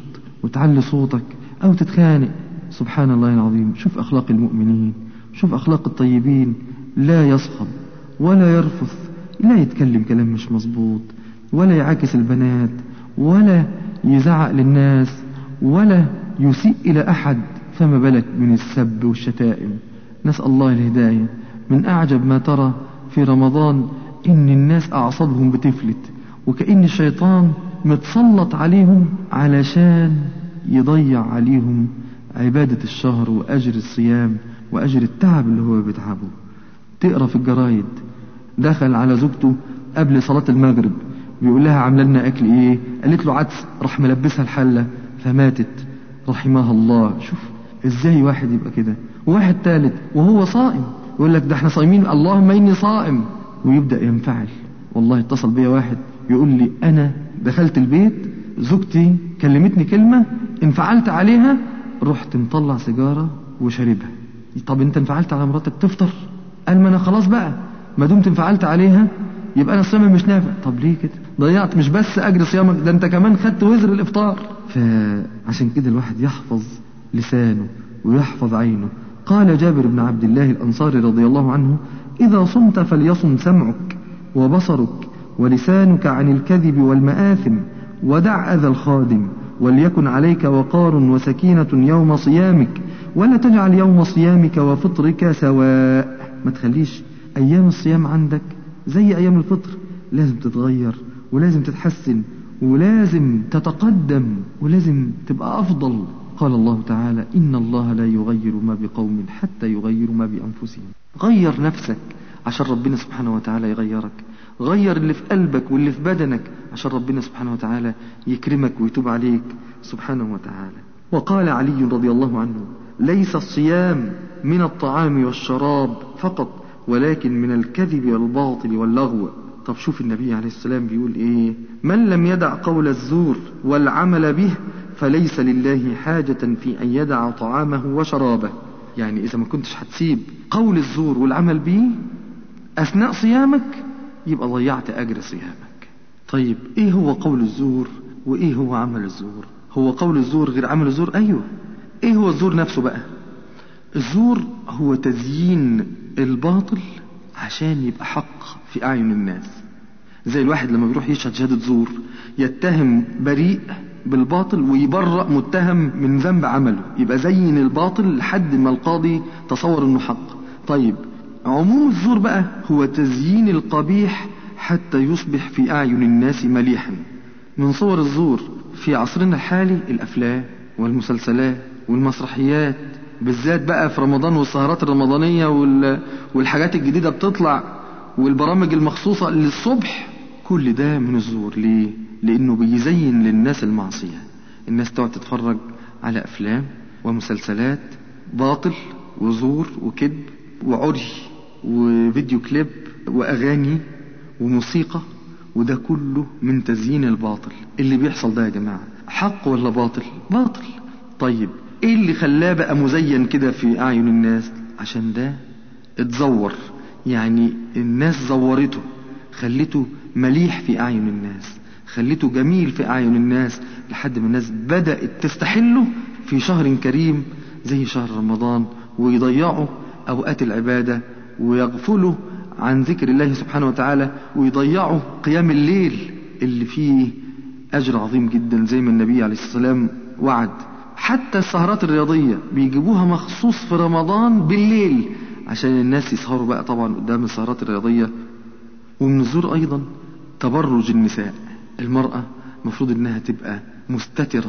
Speaker 1: وتعلي صوتك أو تتخانق سبحان الله العظيم شوف أخلاق المؤمنين شوف أخلاق الطيبين لا يصخب ولا يرفث لا يتكلم كلام مش مظبوط ولا يعاكس البنات ولا يزعق للناس ولا يسيء إلى أحد فما بالك من السب والشتائم نسأل الله الهداية من أعجب ما ترى في رمضان إن الناس أعصابهم بتفلت وكأن الشيطان متسلط عليهم علشان يضيع عليهم عبادة الشهر وأجر الصيام وأجر التعب اللي هو بيتعبه تقرأ في الجرايد دخل على زوجته قبل صلاة المغرب بيقول لها عامله لنا أكل إيه قالت له عدس راح ملبسها الحلة فماتت رحمها الله شوف إزاي واحد يبقى كده وواحد ثالث وهو صائم يقول لك ده احنا صايمين اللهم إني صائم ويبدأ ينفعل والله اتصل بيا واحد يقول لي أنا دخلت البيت زوجتي كلمتني كلمة انفعلت عليها رحت مطلع سيجارة وشاربها طب انت انفعلت على مراتك تفطر قال ما انا خلاص بقى ما دمت انفعلت عليها يبقى انا صيامي مش نافع طب ليه كده ضيعت مش بس اجر صيامك ده انت كمان خدت وزر الافطار فعشان كده الواحد يحفظ لسانه ويحفظ عينه قال جابر بن عبد الله الانصاري رضي الله عنه اذا صمت فليصم سمعك وبصرك ولسانك عن الكذب والمآثم ودع أذى الخادم وليكن عليك وقار وسكينة يوم صيامك ولا تجعل يوم صيامك وفطرك سواء ما تخليش أيام الصيام عندك زي أيام الفطر لازم تتغير ولازم تتحسن ولازم تتقدم ولازم تبقى أفضل قال الله تعالى إن الله لا يغير ما بقوم حتى يغيروا ما بأنفسهم غير نفسك عشان ربنا سبحانه وتعالى يغيرك غير اللي في قلبك واللي في بدنك عشان ربنا سبحانه وتعالى يكرمك ويتوب عليك سبحانه وتعالى وقال علي رضي الله عنه ليس الصيام من الطعام والشراب فقط ولكن من الكذب والباطل واللغو طب شوف النبي عليه السلام بيقول ايه من لم يدع قول الزور والعمل به فليس لله حاجة في أن يدع طعامه وشرابه يعني إذا ما كنتش هتسيب قول الزور والعمل به أثناء صيامك يبقى ضيعت أجر صيامك طيب إيه هو قول الزور وإيه هو عمل الزور هو قول الزور غير عمل الزور أيوه إيه هو الزور نفسه بقى الزور هو تزيين الباطل عشان يبقى حق في أعين الناس زي الواحد لما بيروح يشهد شهادة زور يتهم بريء بالباطل ويبرأ متهم من ذنب عمله يبقى زين الباطل لحد ما القاضي تصور انه حق طيب عموم الزور بقى هو تزيين القبيح حتى يصبح في أعين الناس مليحا من صور الزور في عصرنا الحالي الأفلام والمسلسلات والمسرحيات بالذات بقى في رمضان والسهرات الرمضانية والحاجات الجديدة بتطلع والبرامج المخصوصة للصبح كل ده من الزور ليه؟ لأنه بيزين للناس المعصية الناس تقعد تتفرج على أفلام ومسلسلات باطل وزور وكذب وعري وفيديو كليب وأغاني وموسيقى وده كله من تزيين الباطل اللي بيحصل ده يا جماعة حق ولا باطل باطل طيب ايه اللي خلاه بقى مزين كده في اعين الناس عشان ده اتزور يعني الناس زورته خلته مليح في اعين الناس خلته جميل في اعين الناس لحد ما الناس بدأت تستحله في شهر كريم زي شهر رمضان ويضيعوا اوقات العبادة ويغفلوا عن ذكر الله سبحانه وتعالى ويضيعوا قيام الليل اللي فيه اجر عظيم جدا زي ما النبي عليه الصلاة والسلام وعد حتى السهرات الرياضية بيجيبوها مخصوص في رمضان بالليل عشان الناس يسهروا بقى طبعا قدام السهرات الرياضية ومن الزور أيضا تبرج النساء المرأة مفروض إنها تبقى مستترة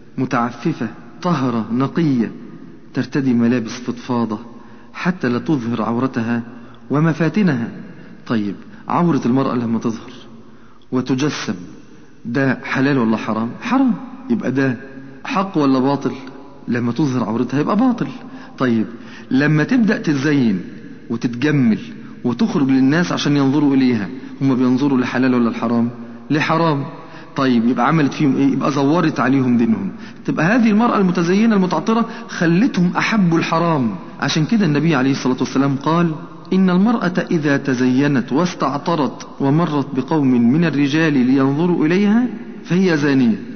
Speaker 1: متعففة طهرة نقية ترتدي ملابس فضفاضة حتى لا تظهر عورتها ومفاتنها طيب عورة المرأة لما تظهر وتجسم ده حلال ولا حرام حرام يبقى ده حق ولا باطل لما تظهر عورتها يبقى باطل طيب لما تبدأ تتزين وتتجمل وتخرج للناس عشان ينظروا إليها هم بينظروا لحلال ولا الحرام لحرام طيب يبقى عملت فيهم ايه يبقى زورت عليهم دينهم تبقى هذه المرأة المتزينة المتعطرة خلتهم أحبوا الحرام عشان كده النبي عليه الصلاة والسلام قال إن المرأة إذا تزينت واستعطرت ومرت بقوم من الرجال لينظروا إليها فهي زانية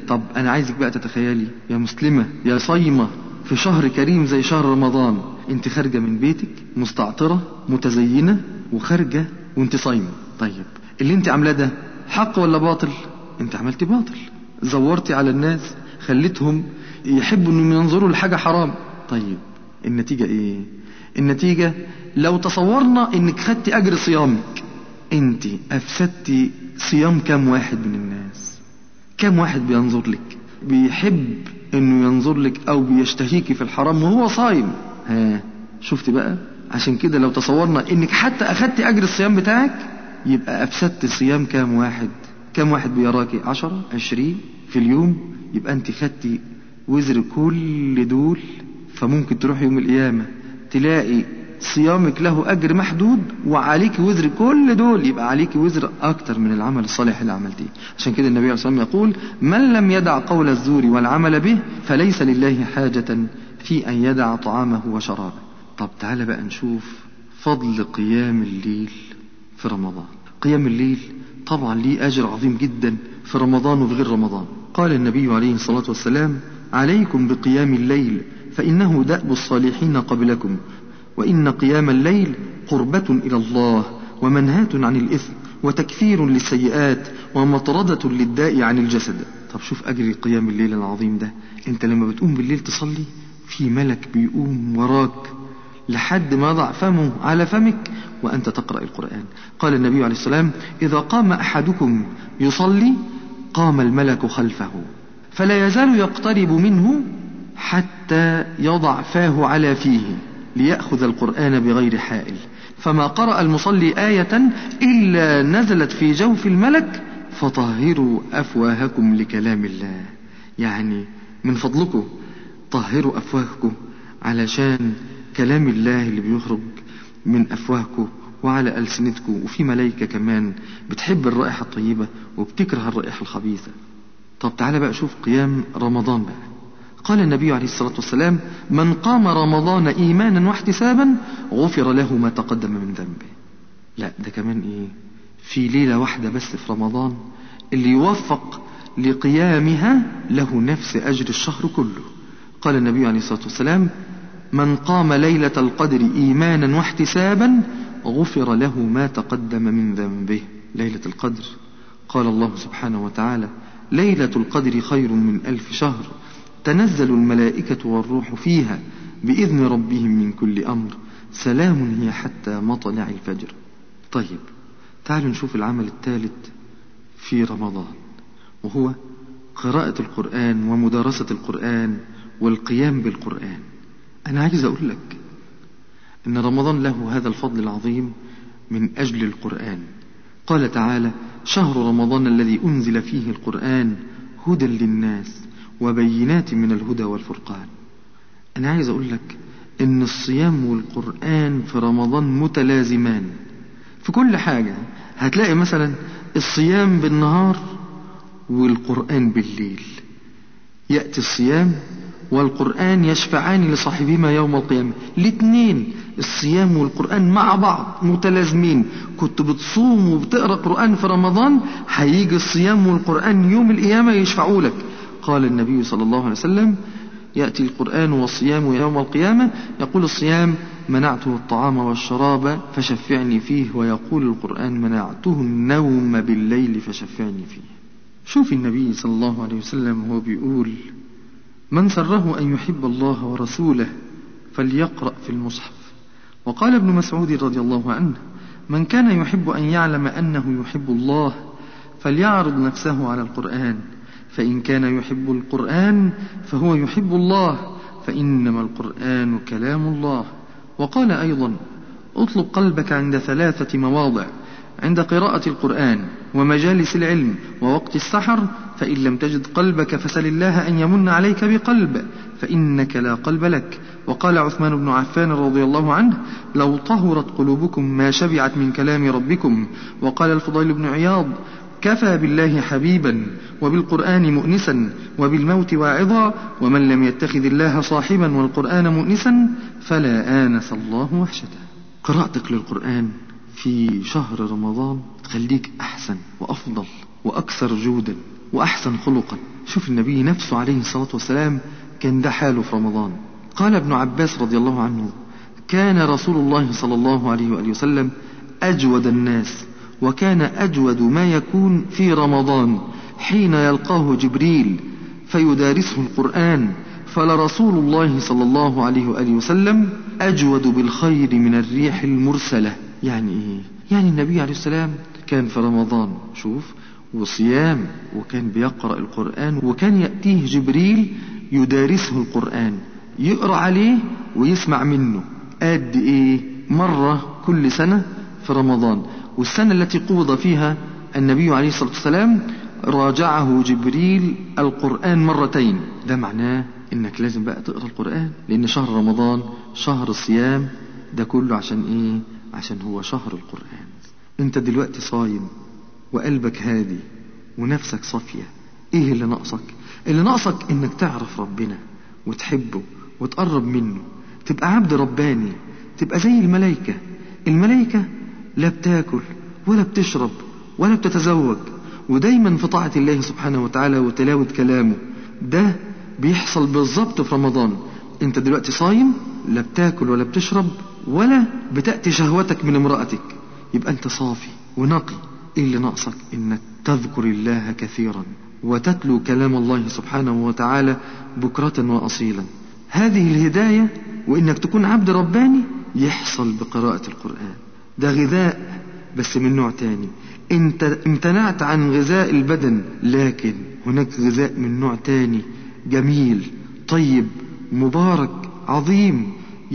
Speaker 1: طب أنا عايزك بقى تتخيلي يا مسلمة يا صايمة في شهر كريم زي شهر رمضان انت خارجة من بيتك مستعطرة متزينة وخارجة وانت صايمة طيب اللي انت عاملاه ده حق ولا باطل انت عملتي باطل زورتي على الناس خليتهم يحبوا انهم ينظروا لحاجة حرام طيب النتيجة ايه النتيجة لو تصورنا انك خدتي اجر صيامك انت افسدتي صيام كام واحد من الناس كام واحد بينظر لك بيحب انه ينظر لك او بيشتهيكي في الحرام وهو صايم ها شفت بقى عشان كده لو تصورنا انك حتى اخدتي اجر الصيام بتاعك يبقى افسدت صيام كام واحد كام واحد بيراكي عشرة عشرين في اليوم يبقى انت خدتي وزر كل دول فممكن تروح يوم القيامة تلاقي صيامك له أجر محدود وعليك وزر كل دول يبقى عليك وزر أكتر من العمل الصالح اللي عملتيه عشان كده النبي عليه الصلاة والسلام يقول من لم يدع قول الزور والعمل به فليس لله حاجة في أن يدع طعامه وشرابه طب تعالى بقى نشوف فضل قيام الليل في رمضان قيام الليل طبعا ليه أجر عظيم جدا في رمضان وفي غير رمضان قال النبي عليه الصلاة والسلام عليكم بقيام الليل فإنه دأب الصالحين قبلكم وإن قيام الليل قربة إلى الله ومنهاة عن الإثم وتكفير للسيئات ومطردة للداء عن الجسد طب شوف أجر قيام الليل العظيم ده أنت لما بتقوم بالليل تصلي في ملك بيقوم وراك لحد ما ضع فمه على فمك وأنت تقرأ القرآن قال النبي عليه السلام إذا قام أحدكم يصلي قام الملك خلفه فلا يزال يقترب منه حتى يضع فاه على فيه ليأخذ القرآن بغير حائل فما قرأ المصلي آية إلا نزلت في جوف الملك فطهروا أفواهكم لكلام الله يعني من فضلكم طهروا أفواهكم علشان كلام الله اللي بيخرج من أفواهكم وعلى ألسنتكم وفي ملايكة كمان بتحب الرائحة الطيبة وبتكره الرائحة الخبيثة طب تعالى بقى شوف قيام رمضان بقى قال النبي عليه الصلاة والسلام من قام رمضان إيمانا واحتسابا غفر له ما تقدم من ذنبه لا ده كمان إيه في ليلة واحدة بس في رمضان اللي يوفق لقيامها له نفس أجر الشهر كله قال النبي عليه الصلاة والسلام من قام ليلة القدر إيمانا واحتسابا غفر له ما تقدم من ذنبه ليلة القدر قال الله سبحانه وتعالى ليلة القدر خير من ألف شهر تنزل الملائكة والروح فيها بإذن ربهم من كل أمر سلام هي حتى مطلع الفجر طيب تعالوا نشوف العمل الثالث في رمضان وهو قراءة القرآن ومدارسة القرآن والقيام بالقرآن أنا عايز أقول لك أن رمضان له هذا الفضل العظيم من أجل القرآن قال تعالى شهر رمضان الذي أنزل فيه القرآن هدى للناس وبينات من الهدى والفرقان أنا عايز أقول لك إن الصيام والقرآن في رمضان متلازمان في كل حاجة هتلاقي مثلا الصيام بالنهار والقرآن بالليل يأتي الصيام والقرآن يشفعان لصاحبهما يوم القيامة الاثنين الصيام والقرآن مع بعض متلازمين كنت بتصوم وبتقرأ قرآن في رمضان هيجي الصيام والقرآن يوم القيامة يشفعوا لك قال النبي صلى الله عليه وسلم يأتي القرآن والصيام يوم القيامة يقول الصيام منعته الطعام والشراب فشفعني فيه ويقول القرآن منعته النوم بالليل فشفعني فيه شوف النبي صلى الله عليه وسلم هو بيقول من سره أن يحب الله ورسوله فليقرأ في المصحف وقال ابن مسعود رضي الله عنه من كان يحب أن يعلم أنه يحب الله فليعرض نفسه على القرآن فإن كان يحب القرآن فهو يحب الله فإنما القرآن كلام الله وقال أيضا اطلب قلبك عند ثلاثة مواضع عند قراءة القرآن ومجالس العلم ووقت السحر فإن لم تجد قلبك فسل الله أن يمن عليك بقلب فإنك لا قلب لك وقال عثمان بن عفان رضي الله عنه لو طهرت قلوبكم ما شبعت من كلام ربكم وقال الفضيل بن عياض كفى بالله حبيبا وبالقرآن مؤنسا وبالموت واعظا ومن لم يتخذ الله صاحبا والقرآن مؤنسا فلا آنس الله وحشته قراءتك للقرآن في شهر رمضان تخليك أحسن وأفضل وأكثر جودا وأحسن خلقا شوف النبي نفسه عليه الصلاة والسلام كان ده حاله في رمضان قال ابن عباس رضي الله عنه كان رسول الله صلى الله عليه وآله وسلم أجود الناس وكان أجود ما يكون في رمضان حين يلقاه جبريل فيدارسه القرآن فلرسول الله صلى الله عليه وآله وسلم أجود بالخير من الريح المرسلة يعني إيه؟ يعني النبي عليه السلام كان في رمضان شوف وصيام وكان بيقرأ القرآن وكان يأتيه جبريل يدارسه القرآن يقرأ عليه ويسمع منه قد إيه مرة كل سنة في رمضان والسنة التي قبض فيها النبي عليه الصلاة والسلام راجعه جبريل القرآن مرتين ده معناه انك لازم بقى تقرأ القرآن لان شهر رمضان شهر الصيام ده كله عشان ايه عشان هو شهر القرآن انت دلوقتي صايم وقلبك هادي ونفسك صافية ايه اللي ناقصك اللي ناقصك انك تعرف ربنا وتحبه وتقرب منه تبقى عبد رباني تبقى زي الملائكة الملائكة لا بتاكل ولا بتشرب ولا بتتزوج ودايما في طاعة الله سبحانه وتعالى وتلاوة كلامه ده بيحصل بالظبط في رمضان انت دلوقتي صايم لا بتاكل ولا بتشرب ولا بتأتي شهوتك من امرأتك يبقى انت صافي ونقي ايه اللي ناقصك انك تذكر الله كثيرا وتتلو كلام الله سبحانه وتعالى بكرة وأصيلا هذه الهداية وإنك تكون عبد رباني يحصل بقراءة القرآن ده غذاء بس من نوع تاني انت امتنعت عن غذاء البدن لكن هناك غذاء من نوع تاني جميل طيب مبارك عظيم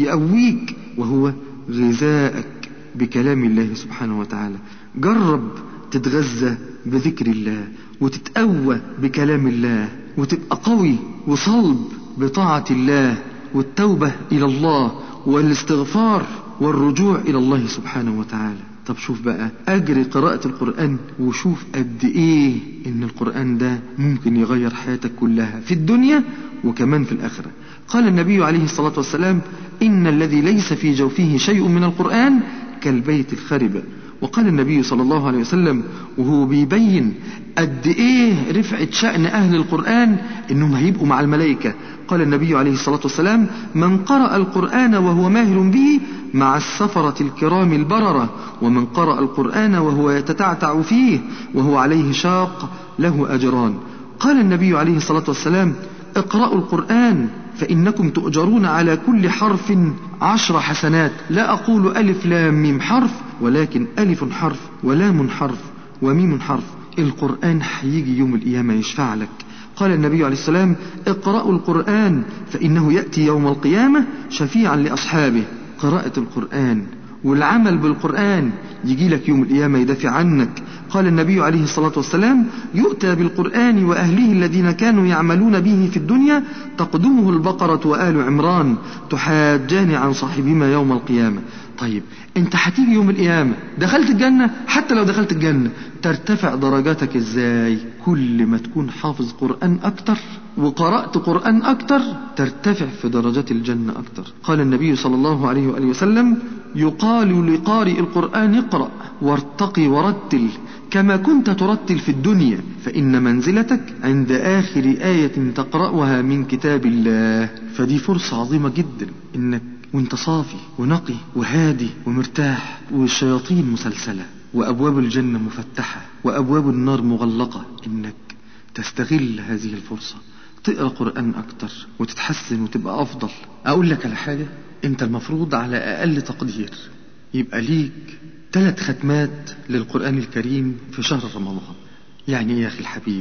Speaker 1: يقويك وهو غذائك بكلام الله سبحانه وتعالى جرب تتغذى بذكر الله وتتقوى بكلام الله وتبقى قوي وصلب بطاعة الله والتوبة إلى الله والاستغفار والرجوع إلى الله سبحانه وتعالى طب شوف بقى أجري قراءة القرآن وشوف قد إيه إن القرآن ده ممكن يغير حياتك كلها في الدنيا وكمان في الآخرة قال النبي عليه الصلاة والسلام إن الذي ليس في جوفه شيء من القرآن كالبيت الخرب وقال النبي صلى الله عليه وسلم وهو بيبين قد ايه رفعة شأن أهل القرآن إنهم هيبقوا مع الملائكة قال النبي عليه الصلاة والسلام من قرأ القرآن وهو ماهر به مع السفرة الكرام البررة ومن قرأ القرآن وهو يتتعتع فيه وهو عليه شاق له أجران قال النبي عليه الصلاة والسلام اقرأوا القرآن فإنكم تؤجرون على كل حرف عشر حسنات لا أقول ألف لام ميم حرف ولكن ألف حرف ولام حرف وميم حرف القرآن هيجي يوم القيامة يشفع لك قال النبي عليه السلام اقرأوا القرآن فإنه يأتي يوم القيامة شفيعا لأصحابه قراءة القرآن والعمل بالقرآن يجي لك يوم القيامة يدافع عنك قال النبي عليه الصلاة والسلام يؤتى بالقرآن وأهله الذين كانوا يعملون به في الدنيا تقدمه البقرة وآل عمران تحاجان عن صاحبهما يوم القيامة طيب انت هتيجي يوم القيامة دخلت الجنة حتى لو دخلت الجنة ترتفع درجاتك ازاي كل ما تكون حافظ قرآن اكتر وقرأت قرآن اكتر ترتفع في درجات الجنة اكتر قال النبي صلى الله عليه وآله وسلم يقال لقارئ القرآن اقرأ وارتقي ورتل كما كنت ترتل في الدنيا فإن منزلتك عند آخر آية تقرأها من كتاب الله فدي فرصة عظيمة جدا إنك وانت صافي ونقي وهادي ومرتاح والشياطين مسلسلة وأبواب الجنة مفتحة وأبواب النار مغلقة إنك تستغل هذه الفرصة تقرأ قرآن أكتر وتتحسن وتبقى أفضل أقول لك على حاجة أنت المفروض على أقل تقدير يبقى ليك ثلاث ختمات للقرآن الكريم في شهر رمضان يعني إيه يا أخي الحبيب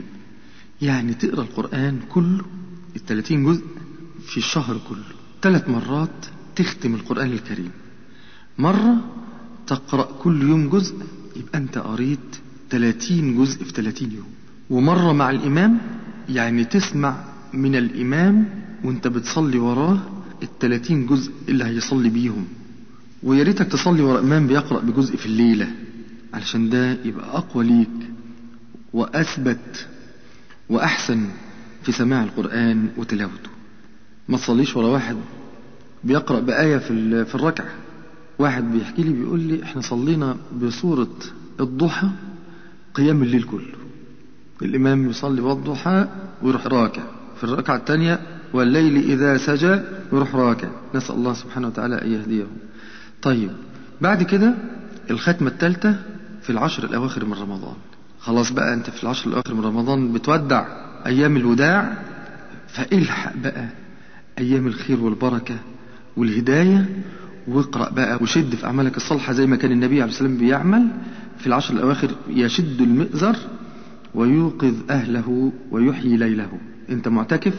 Speaker 1: يعني تقرأ القرآن كله الثلاثين جزء في الشهر كله ثلاث مرات تختم القرآن الكريم مرة تقرأ كل يوم جزء يبقى أنت قريت 30 جزء في 30 يوم ومرة مع الإمام يعني تسمع من الإمام وانت بتصلي وراه التلاتين جزء اللي هيصلي بيهم ويا ريتك تصلي ورا إمام بيقرأ بجزء في الليلة علشان ده يبقى أقوى ليك وأثبت وأحسن في سماع القرآن وتلاوته ما تصليش ورا واحد بيقرأ بآية في في الركعة واحد بيحكي لي بيقول لي احنا صلينا بسورة الضحى قيام الليل كله
Speaker 4: الإمام يصلي والضحى ويروح راكع في الركعة الثانية والليل إذا سجى يروح راكع نسأل الله سبحانه وتعالى أن يهديه طيب بعد كده الختمة الثالثة في العشر الأواخر من رمضان خلاص بقى أنت في العشر الأواخر من رمضان بتودع أيام الوداع فالحق بقى أيام الخير والبركة والهداية واقرأ بقى وشد في أعمالك الصالحة زي ما كان النبي عليه الصلاة والسلام بيعمل في العشر الأواخر يشد المئزر ويوقظ أهله ويحيي ليله أنت معتكف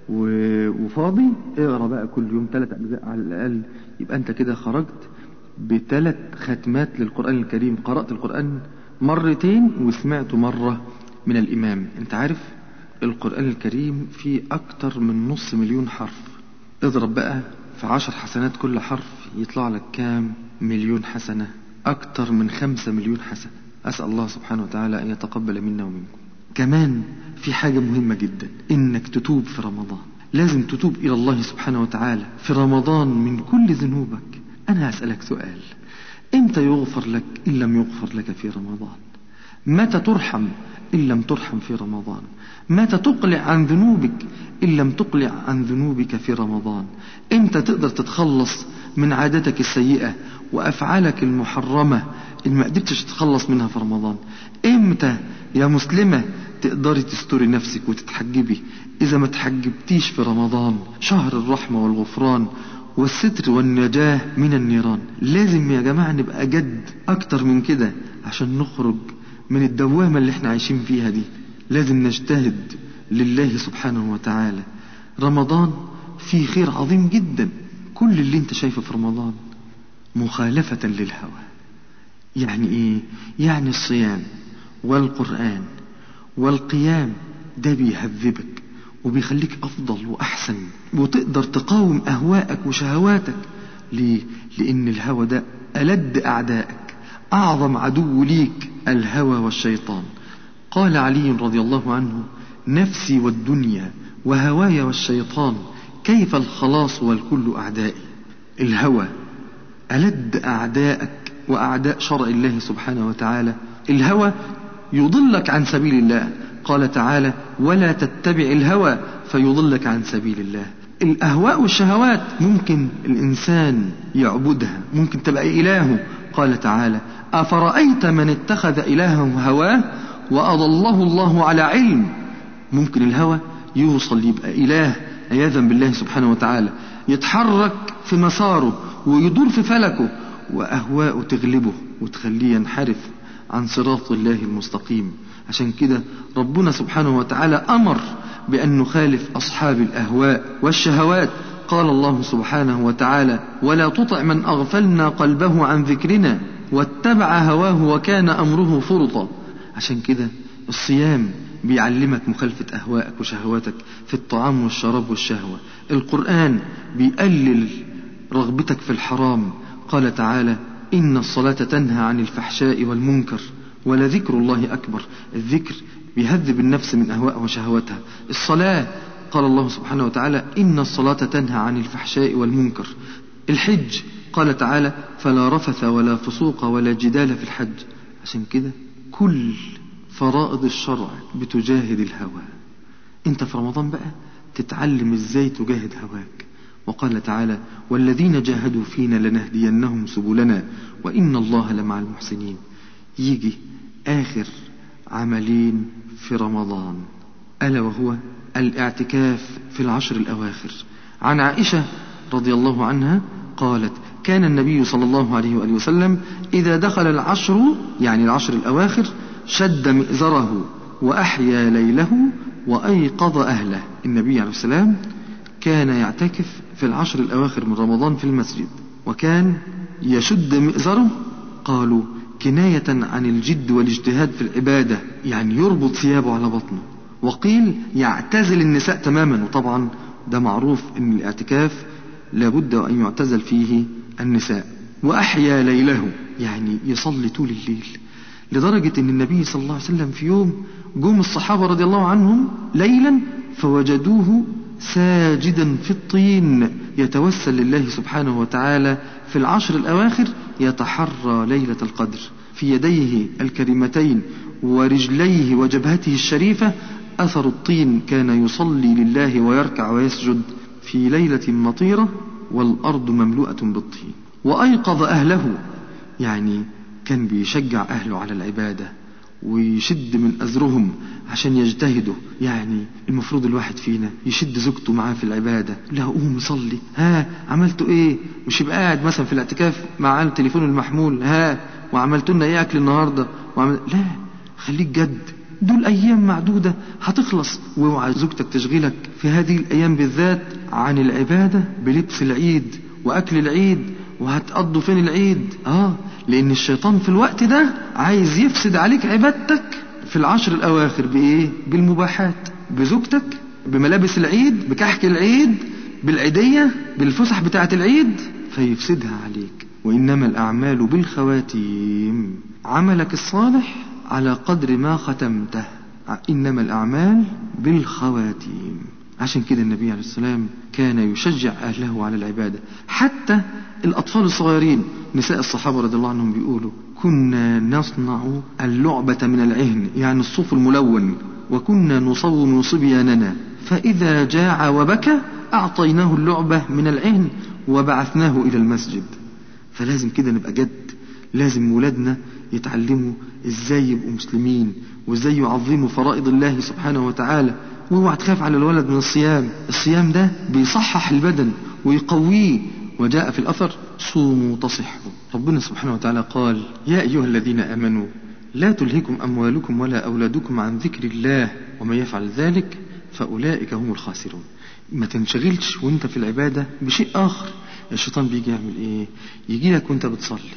Speaker 4: وفاضي اقرا بقى كل يوم ثلاث أجزاء على الأقل يبقى أنت كده خرجت بثلاث ختمات للقرآن الكريم قرأت القرآن مرتين وسمعته مرة من الإمام أنت عارف القرآن الكريم فيه أكتر من نص مليون حرف اضرب بقى في عشر حسنات كل حرف يطلع لك كام مليون حسنة أكتر من خمسة مليون حسنة أسأل الله سبحانه وتعالى أن يتقبل منا ومنكم كمان في حاجة مهمة جدا إنك تتوب في رمضان لازم تتوب إلى الله سبحانه وتعالى في رمضان من كل ذنوبك أنا هسألك سؤال إمتى يغفر لك إن لم يغفر لك في رمضان متى ترحم إن لم ترحم في رمضان متى تقلع عن ذنوبك إن لم تقلع عن ذنوبك في رمضان إمتى تقدر تتخلص من عادتك السيئة وأفعالك المحرمة إن ما قدرتش تتخلص منها في رمضان إمتى يا مسلمة تقدري تستوري نفسك وتتحجبي إذا ما تحجبتيش في رمضان شهر الرحمة والغفران والستر والنجاة من النيران لازم يا جماعة نبقى جد أكتر من كده عشان نخرج من الدوامة اللي احنا عايشين فيها دي لازم نجتهد لله سبحانه وتعالى رمضان فيه خير عظيم جدا كل اللي انت شايفه في رمضان مخالفة للهوى يعني ايه يعني الصيام والقرآن والقيام ده بيهذبك وبيخليك أفضل وأحسن وتقدر تقاوم أهواءك وشهواتك ليه؟ لأن الهوى ده ألد أعدائك أعظم عدو ليك الهوى والشيطان قال علي رضي الله عنه نفسي والدنيا وهواي والشيطان كيف الخلاص والكل أعدائي الهوى ألد أعدائك وأعداء شرع الله سبحانه وتعالى الهوى يضلك عن سبيل الله قال تعالى ولا تتبع الهوى فيضلك عن سبيل الله الأهواء والشهوات ممكن الإنسان يعبدها ممكن تبقى إلهه قال تعالى أفرأيت من اتخذ إلهه هواه وأضله الله على علم ممكن الهوى يوصل يبقى إله عياذا بالله سبحانه وتعالى يتحرك في مساره ويدور في فلكه وأهواءه تغلبه وتخليه ينحرف عن صراط الله المستقيم عشان كده ربنا سبحانه وتعالى أمر بأن نخالف أصحاب الأهواء والشهوات قال الله سبحانه وتعالى ولا تطع من أغفلنا قلبه عن ذكرنا واتبع هواه وكان أمره فرطا عشان كده الصيام بيعلمك مخالفة أهوائك وشهواتك في الطعام والشراب والشهوة القرآن بيقلل رغبتك في الحرام قال تعالى إن الصلاة تنهى عن الفحشاء والمنكر ولذكر الله أكبر الذكر بيهذب النفس من أهواء وشهواتها الصلاة قال الله سبحانه وتعالى إن الصلاة تنهى عن الفحشاء والمنكر الحج قال تعالى فلا رفث ولا فسوق ولا جدال في الحج عشان كده كل فرائض الشرع بتجاهد الهوى انت في رمضان بقى تتعلم ازاي تجاهد هواك وقال تعالى والذين جاهدوا فينا لنهدينهم سبلنا وإن الله لمع المحسنين يجي آخر عملين في رمضان ألا وهو الاعتكاف في العشر الأواخر عن عائشة رضي الله عنها قالت كان النبي صلى الله عليه وآله وسلم إذا دخل العشر يعني العشر الأواخر شد مئزره وأحيا ليله وأيقظ أهله النبي عليه السلام كان يعتكف في العشر الأواخر من رمضان في المسجد وكان يشد مئزره قالوا كناية عن الجد والاجتهاد في العبادة يعني يربط ثيابه على بطنه وقيل يعتزل النساء تماما وطبعا ده معروف ان الاعتكاف لابد أن يعتزل فيه النساء وأحيا ليله يعني يصلي طول الليل لدرجة أن النبي صلى الله عليه وسلم في يوم جم الصحابة رضي الله عنهم ليلا فوجدوه ساجدا في الطين يتوسل لله سبحانه وتعالى في العشر الأواخر يتحرى ليلة القدر في يديه الكريمتين ورجليه وجبهته الشريفة أثر الطين كان يصلي لله ويركع ويسجد في ليلة مطيرة والأرض مملوءة بالطين وأيقظ أهله يعني كان بيشجع أهله على العبادة ويشد من أزرهم عشان يجتهدوا يعني المفروض الواحد فينا يشد زوجته معاه في العبادة لا قوم صلي ها عملتوا ايه مش يبقى قاعد مثلا في الاعتكاف مع التليفون المحمول ها وعملتوا لنا ايه اكل النهارده وعمل... لا خليك جد دول ايام معدودة هتخلص واوعى زوجتك تشغلك في هذه الايام بالذات عن العبادة بلبس العيد واكل العيد وهتقضوا فين العيد اه لان الشيطان في الوقت ده عايز يفسد عليك عبادتك في العشر الاواخر بايه بالمباحات بزوجتك بملابس العيد بكحك العيد بالعيدية بالفسح بتاعة العيد فيفسدها عليك وإنما الأعمال بالخواتيم عملك الصالح على قدر ما ختمته إنما الأعمال بالخواتيم عشان كده النبي عليه السلام كان يشجع أهله على العبادة حتى الأطفال الصغيرين نساء الصحابة رضي الله عنهم بيقولوا كنا نصنع اللعبة من العهن يعني الصوف الملون وكنا نصوم صبياننا فإذا جاع وبكى أعطيناه اللعبة من العهن وبعثناه إلى المسجد فلازم كده نبقى جد لازم ولادنا يتعلموا ازاي يبقوا مسلمين وازاي يعظموا فرائض الله سبحانه وتعالى واوعى تخاف على الولد من الصيام الصيام ده بيصحح البدن ويقويه وجاء في الأثر صوموا تصحوا ربنا سبحانه وتعالى قال يا أيها الذين آمنوا لا تلهكم أموالكم ولا أولادكم عن ذكر الله ومن يفعل ذلك فأولئك هم الخاسرون ما تنشغلش وانت في العبادة بشيء آخر الشيطان بيجي يعمل ايه يجي لك وانت بتصلي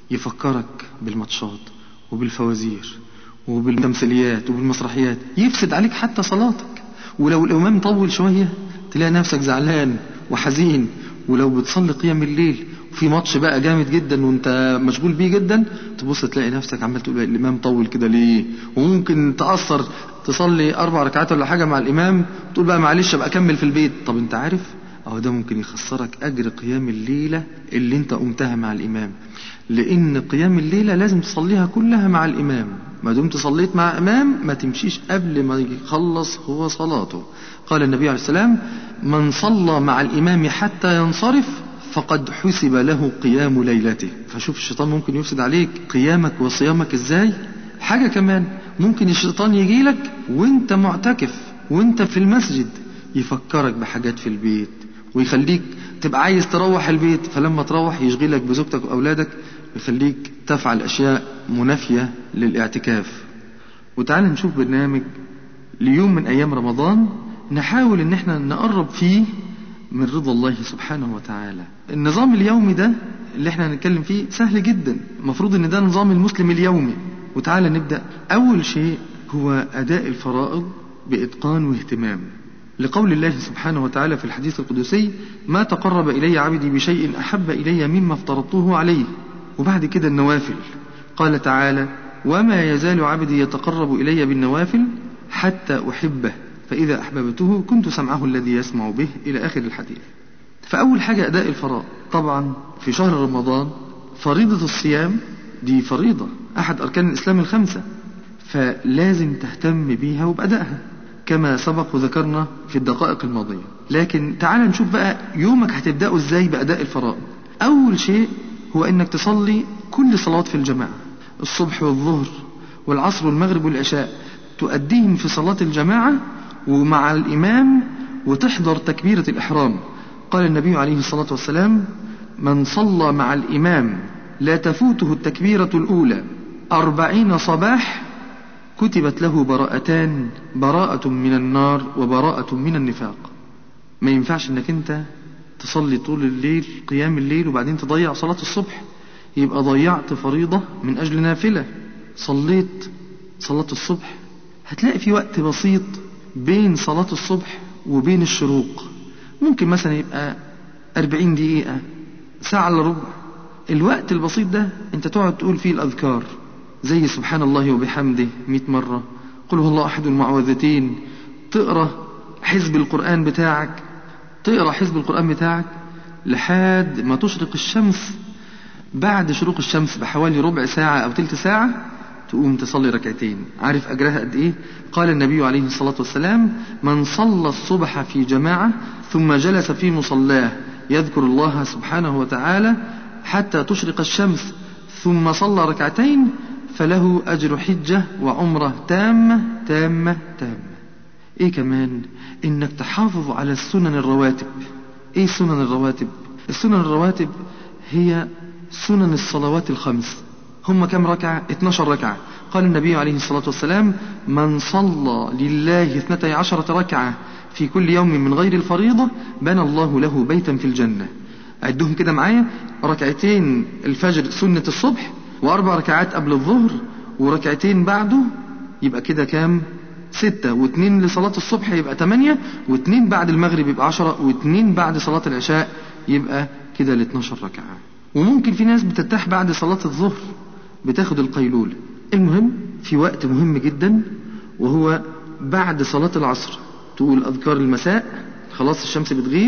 Speaker 4: يفكرك بالماتشات وبالفوازير وبالتمثيليات وبالمسرحيات يفسد عليك حتى صلاتك ولو الإمام طول شوية تلاقي نفسك زعلان وحزين ولو بتصلي قيام الليل وفي ماتش بقى جامد جدا وانت مشغول بيه جدا تبص تلاقي نفسك عمال تقول الامام طول كده ليه وممكن تاثر تصلي اربع ركعات ولا حاجه مع الامام تقول بقى معلش ابقى اكمل في البيت طب انت عارف اهو ده ممكن يخسرك اجر قيام الليله اللي انت قمتها مع الامام لان قيام الليله لازم تصليها كلها مع الامام ما دمت صليت مع امام ما تمشيش قبل ما يخلص هو صلاته قال النبي عليه السلام من صلى مع الامام حتى ينصرف فقد حسب له قيام ليلته فشوف الشيطان ممكن يفسد عليك قيامك وصيامك ازاي حاجة كمان ممكن الشيطان يجي لك وانت معتكف وانت في المسجد يفكرك بحاجات في البيت ويخليك تبقى عايز تروح البيت فلما تروح يشغلك بزوجتك وأولادك يخليك تفعل أشياء منافية للاعتكاف وتعال نشوف برنامج ليوم من أيام رمضان نحاول ان احنا نقرب فيه من رضا الله سبحانه وتعالى النظام اليومي ده اللي احنا هنتكلم فيه سهل جدا المفروض ان ده نظام المسلم اليومي وتعالى نبدأ أول شيء هو أداء الفرائض بإتقان واهتمام لقول الله سبحانه وتعالى في الحديث القدسي ما تقرب إلي عبدي بشيء أحب إلي مما افترضته عليه وبعد كده النوافل قال تعالى وما يزال عبدي يتقرب إلي بالنوافل حتى أحبه فإذا أحببته كنت سمعه الذي يسمع به إلى آخر الحديث فأول حاجة أداء الفرائض طبعا في شهر رمضان فريضة الصيام دي فريضة أحد أركان الإسلام الخمسة فلازم تهتم بيها وبأدائها كما سبق وذكرنا في الدقائق الماضية لكن تعال نشوف بقى يومك هتبدأه ازاي بأداء الفرائض أول شيء هو أنك تصلي كل صلاة في الجماعة الصبح والظهر والعصر والمغرب والعشاء تؤديهم في صلاة الجماعة ومع الإمام وتحضر تكبيرة الإحرام قال النبي عليه الصلاة والسلام من صلى مع الإمام لا تفوته التكبيرة الأولى أربعين صباح كتبت له براءتان براءة من النار وبراءة من النفاق ما ينفعش انك انت تصلي طول الليل قيام الليل وبعدين تضيع صلاة الصبح يبقى ضيعت فريضة من أجل نافلة صليت صلاة الصبح هتلاقي في وقت بسيط بين صلاة الصبح وبين الشروق ممكن مثلا يبقى أربعين دقيقة ساعة إلا ربع الوقت البسيط ده انت تقعد تقول فيه الأذكار زي سبحان الله وبحمده مئة مرة قل هو الله أحد المعوذتين تقرأ حزب القرآن بتاعك تقرأ حزب القرآن بتاعك لحد ما تشرق الشمس بعد شروق الشمس بحوالي ربع ساعة أو تلت ساعة تقوم تصلي ركعتين عارف أجرها قد إيه قال النبي عليه الصلاة والسلام من صلى الصبح في جماعة ثم جلس في مصلاه يذكر الله سبحانه وتعالى حتى تشرق الشمس ثم صلى ركعتين فله أجر حجة وعمرة تامة تامة تامة إيه كمان إنك تحافظ على السنن الرواتب إيه سنن الرواتب السنن الرواتب هي سنن الصلوات الخمس هم كم ركعة 12 ركعة قال النبي عليه الصلاة والسلام من صلى لله اثنتي عشرة ركعة في كل يوم من غير الفريضة بنى الله له بيتا في الجنة عدهم كده معايا ركعتين الفجر سنة الصبح وأربع ركعات قبل الظهر وركعتين بعده يبقى كده كام ستة واثنين لصلاة الصبح يبقى تمانية واثنين بعد المغرب يبقى عشرة واثنين بعد صلاة العشاء يبقى كده ال 12 ركعة وممكن في ناس بترتاح بعد صلاة الظهر بتاخد القيلولة المهم في وقت مهم جدا وهو بعد صلاة العصر تقول أذكار المساء خلاص الشمس بتغيب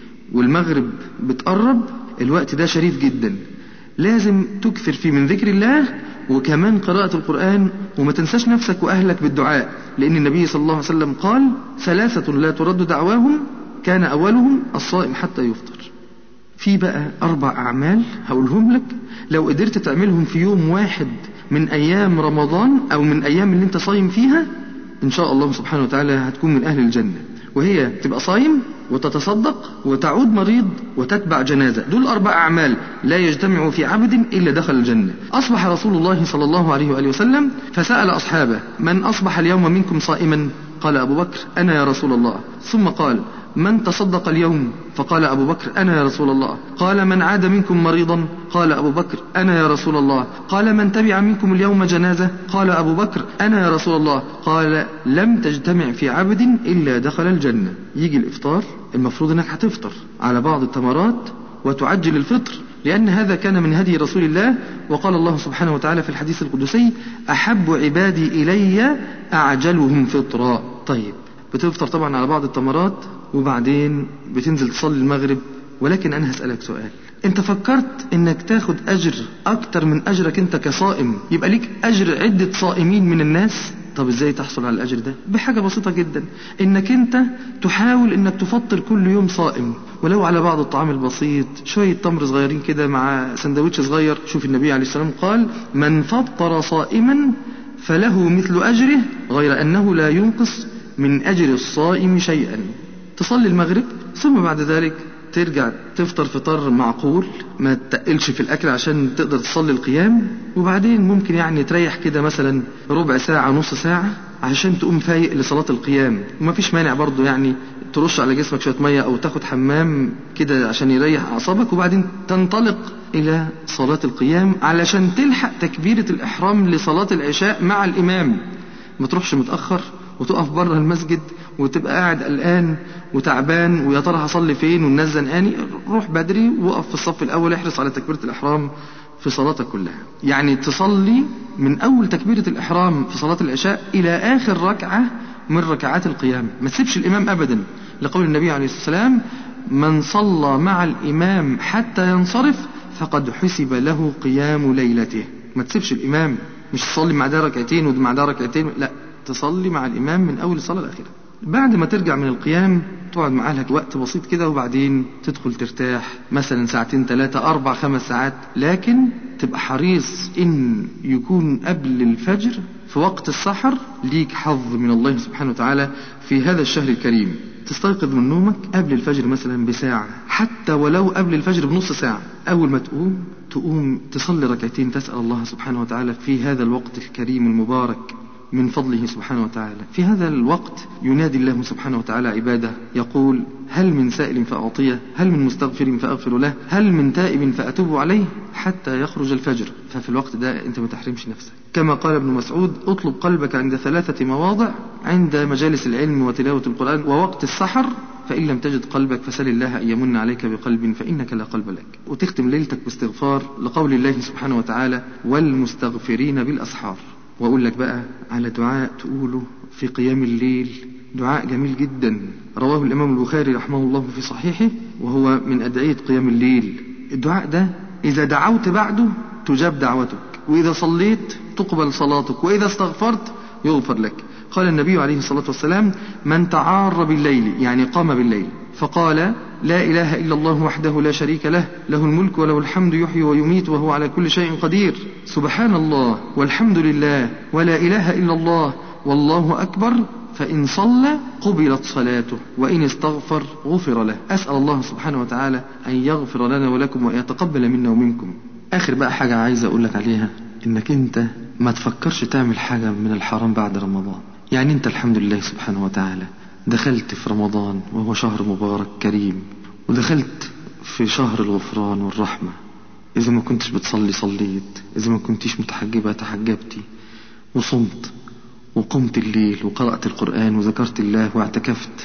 Speaker 4: والمغرب بتقرب الوقت ده شريف جدا لازم تكثر فيه من ذكر الله وكمان قراءة القرآن وما تنساش نفسك وأهلك بالدعاء لأن النبي صلى الله عليه وسلم قال ثلاثة لا ترد دعواهم كان أولهم الصائم حتى يفطر في بقى أربع أعمال هقولهم لك لو قدرت تعملهم في يوم واحد من أيام رمضان أو من أيام اللي أنت صايم فيها إن شاء الله سبحانه وتعالى هتكون من أهل الجنة وهي تبقى صايم وتتصدق وتعود مريض وتتبع جنازة دول أربع أعمال لا يجتمع في عبد إلا دخل الجنة أصبح رسول الله صلى الله عليه وآله وسلم فسأل أصحابه من أصبح اليوم منكم صائما قال أبو بكر أنا يا رسول الله ثم قال من تصدق اليوم فقال أبو بكر أنا يا رسول الله قال من عاد منكم مريضا قال أبو بكر أنا يا رسول الله قال من تبع منكم اليوم جنازة قال أبو بكر أنا يا رسول الله قال لم تجتمع في عبد إلا دخل الجنة يجي الإفطار المفروض أنك هتفطر على بعض التمرات وتعجل الفطر لأن هذا كان من هدي رسول الله وقال الله سبحانه وتعالى في الحديث القدسي أحب عبادي إلي أعجلهم فطرا طيب بتفطر طبعا على بعض التمرات وبعدين بتنزل تصلي المغرب ولكن أنا هسألك سؤال انت فكرت انك تاخد اجر اكتر من اجرك انت كصائم يبقى ليك اجر عدة صائمين من الناس طب ازاي تحصل على الاجر ده بحاجة بسيطة جدا انك انت تحاول انك تفطر كل يوم صائم ولو على بعض الطعام البسيط شوية تمر صغيرين كده مع سندوتش صغير شوف النبي عليه السلام قال من فطر صائما فله مثل اجره غير انه لا ينقص من اجر الصائم شيئا تصلي المغرب ثم بعد ذلك ترجع تفطر فطار معقول ما تقلش في الأكل عشان تقدر تصلي القيام وبعدين ممكن يعني تريح كده مثلا ربع ساعة نص ساعة عشان تقوم فايق لصلاة القيام وما فيش مانع برضو يعني ترش على جسمك شوية مية أو تاخد حمام كده عشان يريح أعصابك وبعدين تنطلق إلى صلاة القيام علشان تلحق تكبيرة الإحرام لصلاة العشاء مع الإمام ما تروحش متأخر وتقف بره المسجد وتبقى قاعد قلقان وتعبان ويا ترى هصلي فين والناس زنقاني روح بدري وقف في الصف الاول احرص على تكبيره الاحرام في صلاتك كلها يعني تصلي من اول تكبيره الاحرام في صلاه العشاء الى اخر ركعه من ركعات القيام ما تسيبش الامام ابدا لقول النبي عليه الصلاه والسلام من صلى مع الامام حتى ينصرف فقد حسب له قيام ليلته ما تسيبش الامام مش تصلي مع ده ركعتين ومع ده ركعتين لا تصلي مع الامام من اول الصلاه لاخرها بعد ما ترجع من القيام تقعد مع أهلك وقت بسيط كده وبعدين تدخل ترتاح مثلا ساعتين ثلاثة أربع خمس ساعات لكن تبقى حريص إن يكون قبل الفجر في وقت السحر ليك حظ من الله سبحانه وتعالى في هذا الشهر الكريم تستيقظ من نومك قبل الفجر مثلا بساعة حتى ولو قبل الفجر بنص ساعة أول ما تقوم تقوم تصلي ركعتين تسأل الله سبحانه وتعالى في هذا الوقت الكريم المبارك من فضله سبحانه وتعالى في هذا الوقت ينادي الله سبحانه وتعالى عباده يقول هل من سائل فأعطيه هل من مستغفر فأغفر له هل من تائب فأتوب عليه حتى يخرج الفجر ففي الوقت ده أنت ما تحرمش نفسك كما قال ابن مسعود اطلب قلبك عند ثلاثة مواضع عند مجالس العلم وتلاوة القرآن ووقت السحر فإن لم تجد قلبك فسل الله أن يمن عليك بقلب فإنك لا قلب لك وتختم ليلتك باستغفار لقول الله سبحانه وتعالى والمستغفرين بالأسحار وأقول لك بقى على دعاء تقوله في قيام الليل دعاء جميل جدا رواه الإمام البخاري رحمه الله في صحيحه وهو من أدعية قيام الليل الدعاء ده إذا دعوت بعده تجاب دعوتك وإذا صليت تقبل صلاتك وإذا استغفرت يغفر لك قال النبي عليه الصلاة والسلام من تعار بالليل يعني قام بالليل فقال لا إله إلا الله وحده لا شريك له له الملك وله الحمد يحيي ويميت وهو على كل شيء قدير سبحان الله والحمد لله ولا إله إلا الله والله أكبر فإن صلى قبلت صلاته وإن استغفر غفر له أسأل الله سبحانه وتعالى أن يغفر لنا ولكم ويتقبل منا ومنكم آخر بقى حاجة عايز أقول لك عليها إنك أنت ما تفكرش تعمل حاجة من الحرام بعد رمضان يعني أنت الحمد لله سبحانه وتعالى دخلت في رمضان وهو شهر مبارك كريم ودخلت في شهر الغفران والرحمة إذا ما كنتش بتصلي صليت إذا ما كنتش متحجبة تحجبتي وصمت وقمت الليل وقرأت القرآن وذكرت الله واعتكفت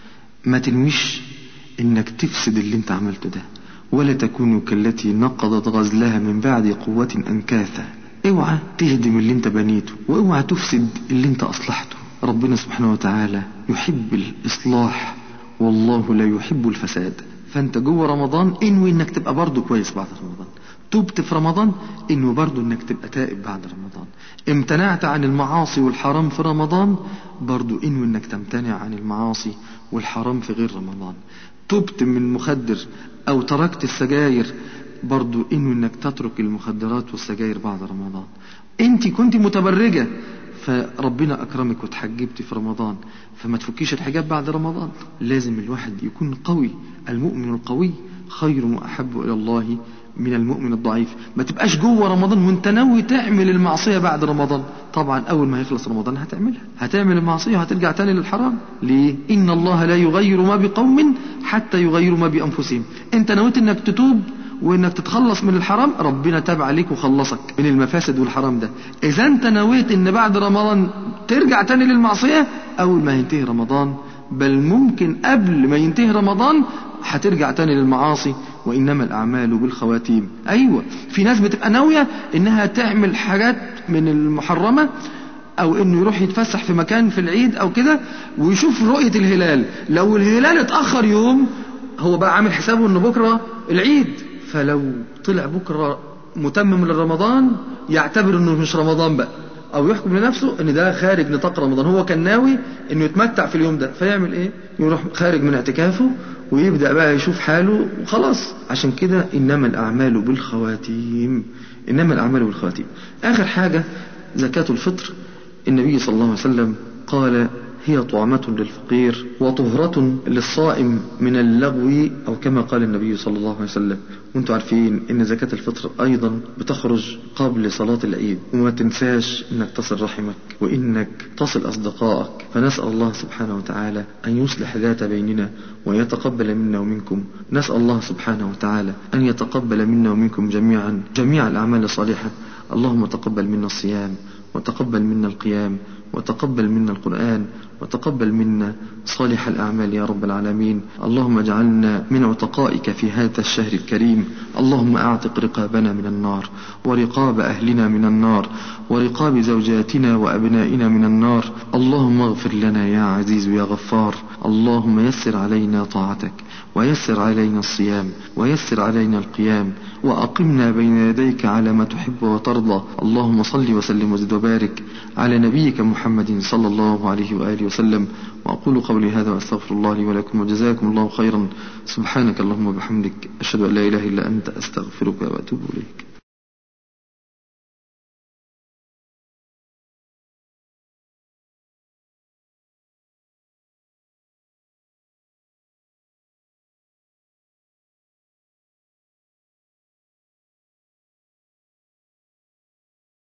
Speaker 4: ما تنويش إنك تفسد اللي انت عملته ده ولا تكونوا كالتي نقضت غزلها من بعد قوة أنكاثا اوعى تهدم اللي انت بنيته واوعى تفسد اللي انت أصلحته ربنا سبحانه وتعالى يحب الإصلاح والله لا يحب الفساد فانت جوه رمضان انوي انك تبقى برضه كويس بعد رمضان تبت في رمضان انه برضه انك تبقى تائب بعد رمضان امتنعت عن المعاصي والحرام في رمضان برضه انوي انك تمتنع عن المعاصي والحرام في غير رمضان تبت من مخدر او تركت السجاير برضه انوي انك تترك المخدرات والسجاير بعد رمضان انت كنت متبرجة فربنا أكرمك وتحجبت في رمضان فما تفكيش الحجاب بعد رمضان لازم الواحد يكون قوي المؤمن القوي خير وأحب إلى الله من المؤمن الضعيف ما تبقاش جوه رمضان وانت ناوي تعمل المعصية بعد رمضان طبعا أول ما يخلص رمضان هتعملها هتعمل المعصية وهترجع تاني للحرام ليه إن الله لا يغير ما بقوم حتى يغيروا ما بأنفسهم انت نويت انك تتوب وانك تتخلص من الحرام ربنا تاب عليك وخلصك من المفاسد والحرام ده اذا انت نويت ان بعد رمضان ترجع تاني للمعصية اول ما ينتهي رمضان بل ممكن قبل ما ينتهي رمضان هترجع تاني للمعاصي وإنما الأعمال بالخواتيم أيوة في ناس بتبقى ناوية إنها تعمل حاجات من المحرمة أو إنه يروح يتفسح في مكان في العيد أو كده ويشوف رؤية الهلال لو الهلال اتأخر يوم هو بقى عامل حسابه إنه بكرة العيد فلو طلع بكرة متمم لرمضان يعتبر إنه مش رمضان بقى او يحكم لنفسه ان ده خارج نطاق رمضان هو كان ناوي انه يتمتع في اليوم ده فيعمل ايه يروح خارج من اعتكافه ويبدأ بقى يشوف حاله وخلاص عشان كده انما الاعمال بالخواتيم انما الاعمال بالخواتيم اخر حاجة زكاة الفطر النبي صلى الله عليه وسلم قال هي طعمة للفقير وطهرة للصائم من اللغو أو كما قال النبي صلى الله عليه وسلم وانتم عارفين ان زكاة الفطر ايضا بتخرج قبل صلاة العيد وما تنساش انك تصل رحمك وانك تصل اصدقائك فنسأل الله سبحانه وتعالى ان يصلح ذات بيننا ويتقبل منا ومنكم نسأل الله سبحانه وتعالى ان يتقبل منا ومنكم جميعا جميع الاعمال الصالحة اللهم تقبل منا الصيام وتقبل منا القيام وتقبل منا القرآن وتقبل منا صالح الأعمال يا رب العالمين اللهم اجعلنا من عتقائك في هذا الشهر الكريم اللهم أعتق رقابنا من النار ورقاب أهلنا من النار ورقاب زوجاتنا وأبنائنا من النار اللهم اغفر لنا يا عزيز يا غفار اللهم يسر علينا طاعتك ويسر علينا الصيام ويسر علينا القيام وأقمنا بين يديك على ما تحب وترضى اللهم صل وسلم وزد وبارك على نبيك محمد صلى الله عليه وآله وسلم وأقول قولي هذا وأستغفر الله لي ولكم وجزاكم الله خيرا سبحانك اللهم وبحمدك أشهد أن لا إله إلا أنت أستغفرك وأتوب إليك